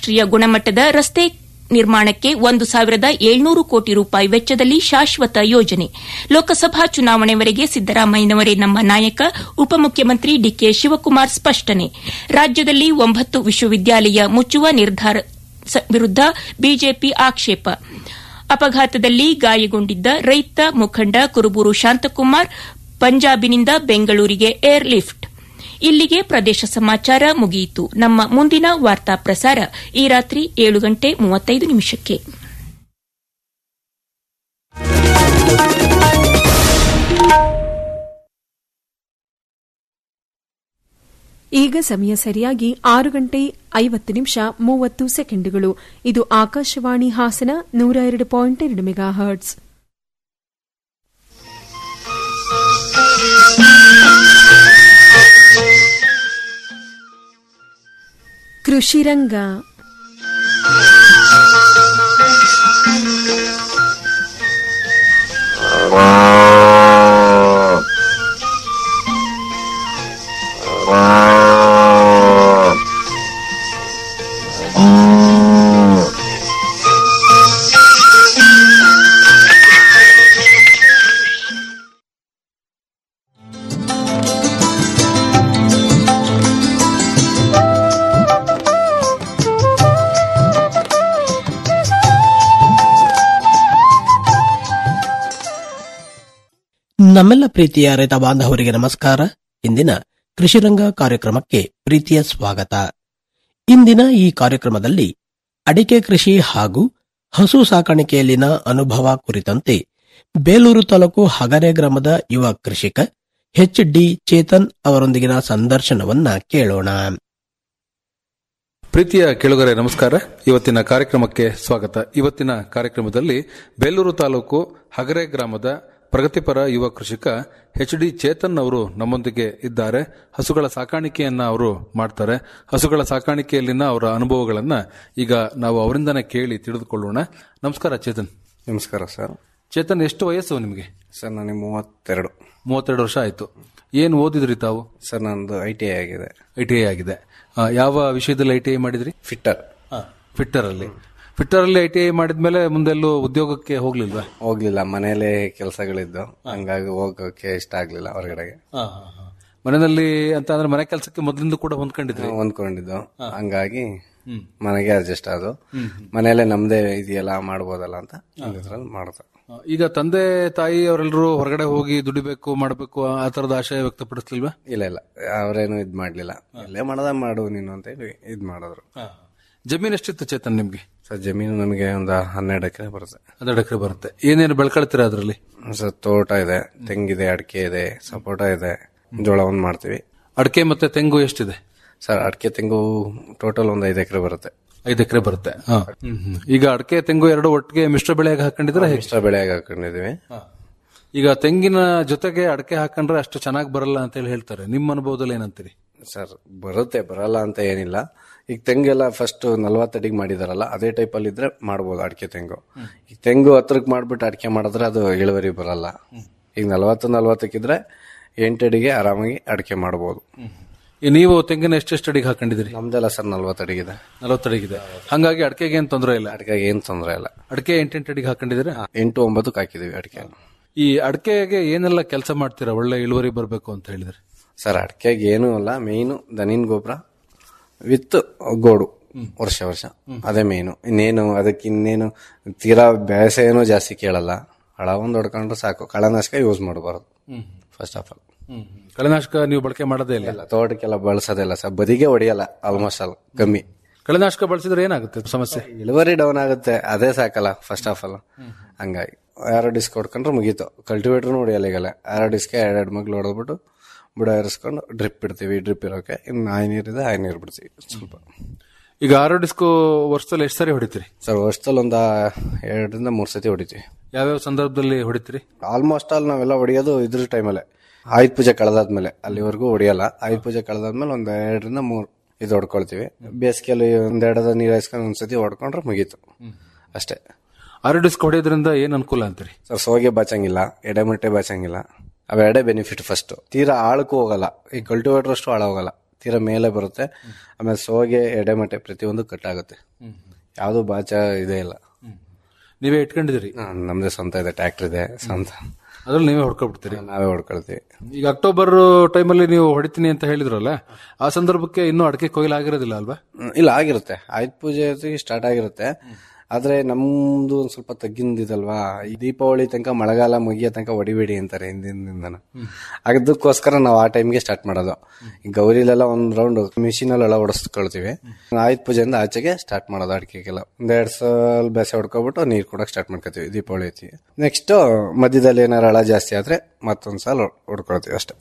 ರಾಷ್ಟೀಯ ಗುಣಮಟ್ಟದ ರಸ್ತೆ ನಿರ್ಮಾಣಕ್ಕೆ ಒಂದು ಸಾವಿರದ ಏಳ್ನೂರು ಕೋಟಿ ರೂಪಾಯಿ ವೆಚ್ಚದಲ್ಲಿ ಶಾಶ್ವತ ಯೋಜನೆ ಲೋಕಸಭಾ ಚುನಾವಣೆವರೆಗೆ ಸಿದ್ದರಾಮಯ್ಯನವರೇ ನಮ್ಮ ನಾಯಕ ಉಪಮುಖ್ಯಮಂತ್ರಿ ಡಿಕೆ ಶಿವಕುಮಾರ್ ಸ್ಪಷ್ಟನೆ ರಾಜ್ಯದಲ್ಲಿ ಒಂಬತ್ತು ವಿಶ್ವವಿದ್ಯಾಲಯ ಮುಚ್ಚುವ ನಿರ್ಧಾರ ವಿರುದ್ದ ಬಿಜೆಪಿ ಆಕ್ಷೇಪ ಅಪಘಾತದಲ್ಲಿ ಗಾಯಗೊಂಡಿದ್ದ ರೈತ ಮುಖಂಡ ಕುರುಬೂರು ಶಾಂತಕುಮಾರ್ ಪಂಜಾಬಿನಿಂದ ಬೆಂಗಳೂರಿಗೆ ಏರ್ ಲಿಫ್ಟ್ ಇಲ್ಲಿಗೆ ಪ್ರದೇಶ ಸಮಾಚಾರ ಮುಗಿಯಿತು ನಮ್ಮ ಮುಂದಿನ ವಾರ್ತಾ ಪ್ರಸಾರ ಈ ರಾತ್ರಿ ಏಳು ಗಂಟೆ ಮೂವತ್ತೈದು ನಿಮಿಷಕ್ಕೆ ಈಗ ಸಮಯ ಸರಿಯಾಗಿ ಆರು ಗಂಟೆ ಐವತ್ತು ನಿಮಿಷ ಮೂವತ್ತು ಸೆಕೆಂಡುಗಳು ಇದು ಆಕಾಶವಾಣಿ ಹಾಸನ ನೂರ ಎರಡು ಪಾಯಿಂಟ್ ಎರಡು ಮೆಗಾ ಹರ್ಟ್ಸ್ ಕೃಷಿರಂಗ ನಮ್ಮೆಲ್ಲ ಪ್ರೀತಿಯ ರೈತ ಬಾಂಧವರಿಗೆ ನಮಸ್ಕಾರ ಇಂದಿನ ಕೃಷಿರಂಗ ಕಾರ್ಯಕ್ರಮಕ್ಕೆ ಪ್ರೀತಿಯ ಸ್ವಾಗತ ಇಂದಿನ ಈ ಕಾರ್ಯಕ್ರಮದಲ್ಲಿ ಅಡಿಕೆ ಕೃಷಿ ಹಾಗೂ ಹಸು ಸಾಕಾಣಿಕೆಯಲ್ಲಿನ ಅನುಭವ ಕುರಿತಂತೆ ಬೇಲೂರು ತಾಲೂಕು ಹಗರೆ ಗ್ರಾಮದ ಯುವ ಕೃಷಿಕ ಎಚ್ ಡಿ ಚೇತನ್ ಅವರೊಂದಿಗಿನ ಸಂದರ್ಶನವನ್ನ ಕೇಳೋಣ ಪ್ರೀತಿಯ ಕೇಳುಗರೆ ನಮಸ್ಕಾರ ಇವತ್ತಿನ ಕಾರ್ಯಕ್ರಮಕ್ಕೆ ಸ್ವಾಗತ ಇವತ್ತಿನ ಕಾರ್ಯಕ್ರಮದಲ್ಲಿ ಬೇಲೂರು ತಾಲೂಕು ಹಗರೆ ಗ್ರಾಮದ ಪ್ರಗತಿಪರ ಯುವ ಕೃಷಿಕ ಎಚ್ ಡಿ ಚೇತನ್ ಅವರು ನಮ್ಮೊಂದಿಗೆ ಇದ್ದಾರೆ ಹಸುಗಳ ಸಾಕಾಣಿಕೆಯನ್ನ ಅವರು ಮಾಡ್ತಾರೆ ಹಸುಗಳ ಸಾಕಾಣಿಕೆಯಲ್ಲಿನ ಅವರ ಅನುಭವಗಳನ್ನ ಈಗ ನಾವು ಅವರಿಂದನೇ ಕೇಳಿ ತಿಳಿದುಕೊಳ್ಳೋಣ ನಮಸ್ಕಾರ ಚೇತನ್ ನಮಸ್ಕಾರ ಸರ್ ಚೇತನ್ ಎಷ್ಟು ವಯಸ್ಸು ನಿಮಗೆ ಸರ್ ನನಗೆ ಮೂವತ್ತೆರಡು ಮೂವತ್ತೆರಡು ವರ್ಷ ಆಯ್ತು ಏನು ಓದಿದ್ರಿ ತಾವು ಸರ್ ನಂದು ಐ ಟಿ ಐ ಆಗಿದೆ ಐ ಟಿ ಐ ಆಗಿದೆ ಆ, ಯಾವ ವಿಷಯದಲ್ಲಿ ಐ ಟಿ ಐ ಮಾಡಿದ್ರಿ ಫಿಟ್ಟರ್ ಫಿಟ್ಟರ್ ಅಲ್ಲಿ ಫಿಟ್ಟರ್ ಅಲ್ಲಿ ಐ ಟಿ ಐ ಮಾಡಿದ್ಮೇಲೆ ಮುಂದೆಲ್ಲೂ ಉದ್ಯೋಗಕ್ಕೆ ಹೋಗ್ಲಿಲ್ವಾ ಹೋಗ್ಲಿಲ್ಲ ಮನೇಲೆ ಕೆಲಸಗಳಿದ್ದು ಹಂಗಾಗಿ ಹೋಗೋಕೆ ಇಷ್ಟ ಆಗ್ಲಿಲ್ಲ ಹೊರಗಡೆಗೆ ಮನೆಯಲ್ಲಿ ಅಂತ ಅಂದ್ರೆ ಮನೆ ಕೆಲಸಕ್ಕೆ ಮೊದಲಿಂದ ಕೂಡ ಹೊಂದ್ಕೊಂಡಿದ್ರಿ ಹೊಂದ್ಕೊಂಡಿದ್ದು ಹಂಗಾಗಿ ಮನೆಗೆ ಅಡ್ಜಸ್ಟ್ ಆದು ಮನೇಲೆ ನಮ್ದೇ ಇದೆಯಲ್ಲ ಮಾಡ್ಬೋದಲ್ಲ ಅಂತ ಇದ್ರಲ್ಲಿ ಮಾಡ್ದೆ ಆ, ಈಗ ತಂದೆ ತಾಯಿ ಅವರೆಲ್ಲರೂ ಹೊರಗಡೆ ಹೋಗಿ ದುಡಿಬೇಕು ಮಾಡಬೇಕು ಆ ತರದ ಆಶಯ ವ್ಯಕ್ತಪಡಿಸ್ಲಿಲ್ವಾ ಇಲ್ಲ ಇಲ್ಲ ಅವ್ರೇನು ಇದ್ ಮಾಡ್ಲಿಲ್ಲ ಇಲ್ಲೇ ಮಾಡದ ಮಾಡು ನೀನು ಅಂತ ಹೇಳಿ ಇದ್ ಮಾಡಿದ್ರು ಜಮೀನ್ ಎಷ್ಟಿತ್ತು ಚೇತನ್ ನಿಮ್ಗೆ ಸರ್ ಜಮೀನು ನಮಗೆ ಒಂದು ಹನ್ನೆರಡು ಎಕರೆ ಬರುತ್ತೆ ಹನ್ನೆರಡು ಎಕರೆ ಬರುತ್ತೆ ಏನೇನು ಬೆಳ್ಕೊಳ್ತೀರಾ ಅದರಲ್ಲಿ ಸರ್ ತೋಟ ಇದೆ ತೆಂಗಿದೆ ಅಡಿಕೆ ಇದೆ ಸಪೋಟ ಇದೆ ಜೋಳ ಒಂದ್ ಮಾಡ್ತೀವಿ ಅಡಿಕೆ ಮತ್ತೆ ತೆಂಗು ಎಷ್ಟಿದೆ ಸರ್ ಅಡಿಕೆ ತೆಂಗು ಟೋಟಲ್ ಒಂದು ಐದು ಎಕರೆ ಬರುತ್ತೆ ಐದು ಎಕರೆ ಬರುತ್ತೆ ಹಾ. ಹ್ಮ್, ಹ್ಮ್. ಈಗ ಅಡಿಕೆ ತೆಂಗು ಎರಡು ಒಟ್ಟಿಗೆ ಮಿಶ್ರ ಬೆಳೆಯಾಗಿ ಹಾಕೊಂಡಿದ್ರೆ ಹೇಗೆ ಎಕ್ಸ್ಟ್ರಾ ಬೆಳೆಯಾಗಿ ಹಾಕೊಂಡಿದೀವಿ ಈಗ ತೆಂಗಿನ ಜೊತೆಗೆ ಅಡಿಕೆ ಹಾಕೊಂಡ್ರೆ ಅಷ್ಟು ಚೆನ್ನಾಗಿ ಬರಲ್ಲ ಅಂತ ಹೇಳಿ ಹೇಳ್ತಾರೆ ನಿಮ್ಮ ಅನುಭವದಲ್ಲಿ ಏನಂತೀರಿ ಸರ್ ಬರುತ್ತೆ ಬರಲ್ಲ ಅಂತ ಏನಿಲ್ಲ ಈಗ ತೆಂಗೆಲ್ಲ ಫಸ್ಟ್ ನಲ್ವತ್ತಡಿಗೆ ಮಾಡಿದಾರಲ್ಲ ಅದೇ ಟೈಪ್ ಅಲ್ಲಿ ಇದ್ರೆ ಮಾಡ್ಬೋದು ಅಡಿಕೆ ತೆಂಗು ಈಗ ತೆಂಗು ಹತ್ರಕ್ಕೆ ಮಾಡ್ಬಿಟ್ಟು ಅಡಿಕೆ ಮಾಡಿದ್ರೆ ಅದು ಇಳುವರಿ ಬರಲ್ಲ ಈಗ ನಲ್ವತ್ತು ನಲ್ವತ್ತಕ್ಕಿದ್ರೆ ಎಂಟಡಿಗೆ ಆರಾಮಾಗಿ ಅಡಿಕೆ ಮಾಡ್ಬೋದು ಈ ನೀವು ತೆಂಗಿನ ಎಷ್ಟೆಷ್ಟು ಅಡಿಗೆ ಹಾಕೊಂಡಿದ್ರಿ ನಮ್ದೆಲ್ಲ ಸರ್ ನಲ್ವತ್ತಡಿಗಿದೆ ನಲವತ್ತಡಿಗಿದೆ ಹಂಗಾಗಿ ಅಡಿಕೆಗೆ ಏನ್ ತೊಂದರೆ ಇಲ್ಲ ಅಡಿಕೆಗೆ ಏನ್ ತೊಂದರೆ ಇಲ್ಲ ಅಡಿಕೆ ಎಂಟೆಂಟು ಅಡಿಗೆ ಹಾಕೊಂಡಿದ್ರೆ ಎಂಟು ಒಂಬತ್ತಕ್ಕೆ ಹಾಕಿದೀವಿ ಅಡಿಕೆ ಈ ಅಡಿಕೆಗೆ ಏನೆಲ್ಲ ಕೆಲಸ ಮಾಡ್ತೀರಾ ಒಳ್ಳೆ ಇಳುವರಿ ಬರಬೇಕು ಅಂತ ಹೇಳಿದ್ರೆ ಸರ್ ಅಡಿಕೆಗೆ ಏನೂ ಅಲ್ಲ ಮೇಯ್ನು ದನಿನ್ ಗೊಬ್ಬರ ವಿತ್ ಗೋಡು ವರ್ಷ ವರ್ಷ ಅದೇ ಮೇಯ್ನು ಇನ್ನೇನು ಅದಕ್ಕೆ ಇನ್ನೇನು ತೀರಾ ಬೇಸೆ ಏನೂ ಜಾಸ್ತಿ ಕೇಳಲ್ಲ ಹಳ ಒಂದು ಹೊಡ್ಕೊಂಡ್ರೆ ಸಾಕು ಕಳೆನಾಶಕ ಯೂಸ್ ಮಾಡಬಾರ್ದು ಫಸ್ಟ್ ಆಫ್ ಆಲ್ ಕಳೆನಾಶಕ ನೀವು ಬಳಕೆ ಮಾಡೋದೇ ಇಲ್ಲ ಇಲ್ಲ ತೋಟಕ್ಕೆಲ್ಲ ಬಳಸೋದಿಲ್ಲ ಸರ್ ಬದಿಗೆ ಹೊಡಿಯಲ್ಲ ಆಲ್ಮೋಸ್ಟ್ ಆಲ್ ಕಮ್ಮಿ ಕಳೆನಾಶಕ ಬಳಸಿದ್ರೆ ಏನಾಗುತ್ತೆ ಸಮಸ್ಯೆ ಇಳುವರಿ ಡೌನ್ ಆಗುತ್ತೆ ಅದೇ ಸಾಕಲ್ಲ ಫಸ್ಟ್ ಆಫ್ ಆಲ್ ಹಂಗಾಗಿ ಆರೋ ಡಿಸ್ಕ್ ಹೊಡ್ಕೊಂಡ್ರೆ ಮುಗೀತು ಕಲ್ಟಿವೇಟರ್ನು ಹೊಡಿಯಲ್ಲ ಈಗಲ್ಲ ಆರೋ ಡಿಸ್ಕ್ ಎರಡೆರಡು ಮಗ್ಲು ಹೊಡೆದ್ಬಿಟ್ಟು ಬುಡ ಏರಿಸ್ಕೊಂಡು ಡ್ರಿಪ್ ಇಡ್ತೀವಿ ಡ್ರಿಪ್ ಇರೋಕೆ ಇನ್ನು ಹಾಯ್ ನೀರಿದೆ ಹಾಯ್ ನೀರು ಬಿಡ್ತೀವಿ ಸ್ವಲ್ಪ ಈಗ ಆರೋ ಡಿಸ್ಕೋ ವರ್ಷದಲ್ಲಿ ಎಷ್ಟು ಸರಿ ಹೊಡಿತೀರಿ ಸರ್ ವರ್ಷದಲ್ಲಿ ಒಂದು ಎರಡರಿಂದ ಮೂರು ಸತಿ ಹೊಡಿತೀವಿ ಯಾವ್ಯಾವ ಸಂದರ್ಭದಲ್ಲಿ ಹೊಡಿತೀರಿ ಆಲ್ಮೋಸ್ಟ್ ಆಲ್ ನಾವೆಲ್ಲ ಹೊಡಿಯೋದು ಇದ್ರ ಟೈಮಲ್ಲೇ ಆಯುಧ ಪೂಜೆ ಕಳೆದಾದ್ಮೇಲೆ ಅಲ್ಲಿವರೆಗೂ ಹೊಡಿಯಲ್ಲ ಆಯುಧ ಪೂಜೆ ಕಳೆದಾದ್ಮೇಲೆ ಒಂದು ಎರಡರಿಂದ ಮೂರು ಇದು ಹೊಡ್ಕೊಳ್ತೀವಿ ಬೇಸಿಗೆಯಲ್ಲಿ ಒಂದ್ ಎರಡದ ನೀರು ಹಾಯಿಸ್ಕೊಂಡು ಒಂದ್ಸತಿ ಹೊಡ್ಕೊಂಡ್ರೆ ಮುಗೀತು ಅಷ್ಟೇ ಆರೋ ಡಿಸ್ಕ್ ಹೊಡೆಯೋದ್ರಿಂದ ಏನ್ ಅನುಕೂಲ ಅಂತೀರಿ ಸರ್ ಸೋಗೆ ಬಾಚಂಗಿಲ್ಲ ಎಡೆಮಟ್ಟೆ ಬಾಚಂಗಿಲ್ಲ ಅವೆರಡೇ ಬೆನಿಫಿಟ್ ಫಸ್ಟ್ ತೀರಾ ಆಳಕ್ಕೂ ಹೋಗಲ್ಲ ಈ ಕಲ್ಟಿವೇಟರ್ ಅಷ್ಟು ಆಳ ಹೋಗಲ್ಲ ತೀರಾ ಮೇಲೆ ಬರುತ್ತೆ ಆಮೇಲೆ ಸೋಗೆ ಎಡೆಮಟೆ ಪ್ರತಿಯೊಂದು ಕಟ್ ಆಗುತ್ತೆ ಯಾವುದು ಬಾಚ ಇದೇ ಇಲ್ಲ ನೀವೇ ಇಟ್ಕೊಂಡಿದ್ದೀರಿ ಹಾ, ನಮ್ದೇ ಸ್ವಂತ ಇದೆ ಟ್ರ್ಯಾಕ್ಟರ್ ಇದೆ ಸ್ವಂತ ಅದ್ರಲ್ಲಿ ನೀವೇ ಹೊಡ್ಕೊಬಿಡ್ತೀರಿ ನಾವೇ ಹೊಡ್ಕೊಳ್ತೀವಿ ಈಗ ಅಕ್ಟೋಬರ್ ಟೈಮಲ್ಲಿ ನೀವು ಹೊಡಿತೀನಿ ಅಂತ ಹೇಳಿದ್ರಲ್ಲ ಆ ಸಂದರ್ಭಕ್ಕೆ ಇನ್ನೂ ಅಡಿಕೆ ಕೊಯ್ಲು ಆಗಿರೋದಿಲ್ಲ ಅಲ್ವಾ ಹ್ಮ್, ಇಲ್ಲ ಆಗಿರುತ್ತೆ ಆಯುಧ ಪೂಜೆ ಸ್ಟಾರ್ಟ್ ಆಗಿರುತ್ತೆ ಆದ್ರೆ ನಮ್ದು ಒಂದ್ ಸ್ವಲ್ಪ ತಗ್ಗಿಂದಿದಲ್ವಾ ಈ ದೀಪಾವಳಿ ತನಕ ಮಳೆಗಾಲ ಮುಗಿಯೋ ತನಕ ಹೊಡಿಬೇಡಿ ಅಂತಾರೆ ಹಿಂದಿನಿಂದನ ಅದಕ್ಕೋಸ್ಕರ ನಾವು ಆ ಟೈಮ್ಗೆ ಸ್ಟಾರ್ಟ್ ಮಾಡೋದು ಈ ಗೌರಿಲೆಲ್ಲ ಒಂದ್ ರೌಂಡ್ ಮಿಷಿನ್ ಅಲ್ಲೆಲ್ಲ ಹೊಡೆಸ್ಕೊಳ್ತೀವಿ ಆಯುಧ ಪೂಜೆಯಿಂದ ಆಚೆಗೆ ಸ್ಟಾರ್ಟ್ ಮಾಡೋದು ಅಡಿಕೆಗೆಲ್ಲ ಒಂದೆರಡು ಸಲ ಬೇಸೆ ಹೊಡ್ಕೊಬಿಟ್ಟು ನೀರ್ ಕೊಡಕ್ ಸ್ಟಾರ್ಟ್ ಮಾಡ್ಕೊತೀವಿ ದೀಪಾವಳಿ ಹೊತ್ತಿಗೆ ನೆಕ್ಸ್ಟ್ ಮಧ್ಯದಲ್ಲಿ ಏನಾರು ಹಳ ಜಾಸ್ತಿ ಆದ್ರೆ ಮತ್ತೊಂದ್ ಸಲ ಹೊಡ್ಕೊಳ್ತೀವಿ ಅಷ್ಟೇ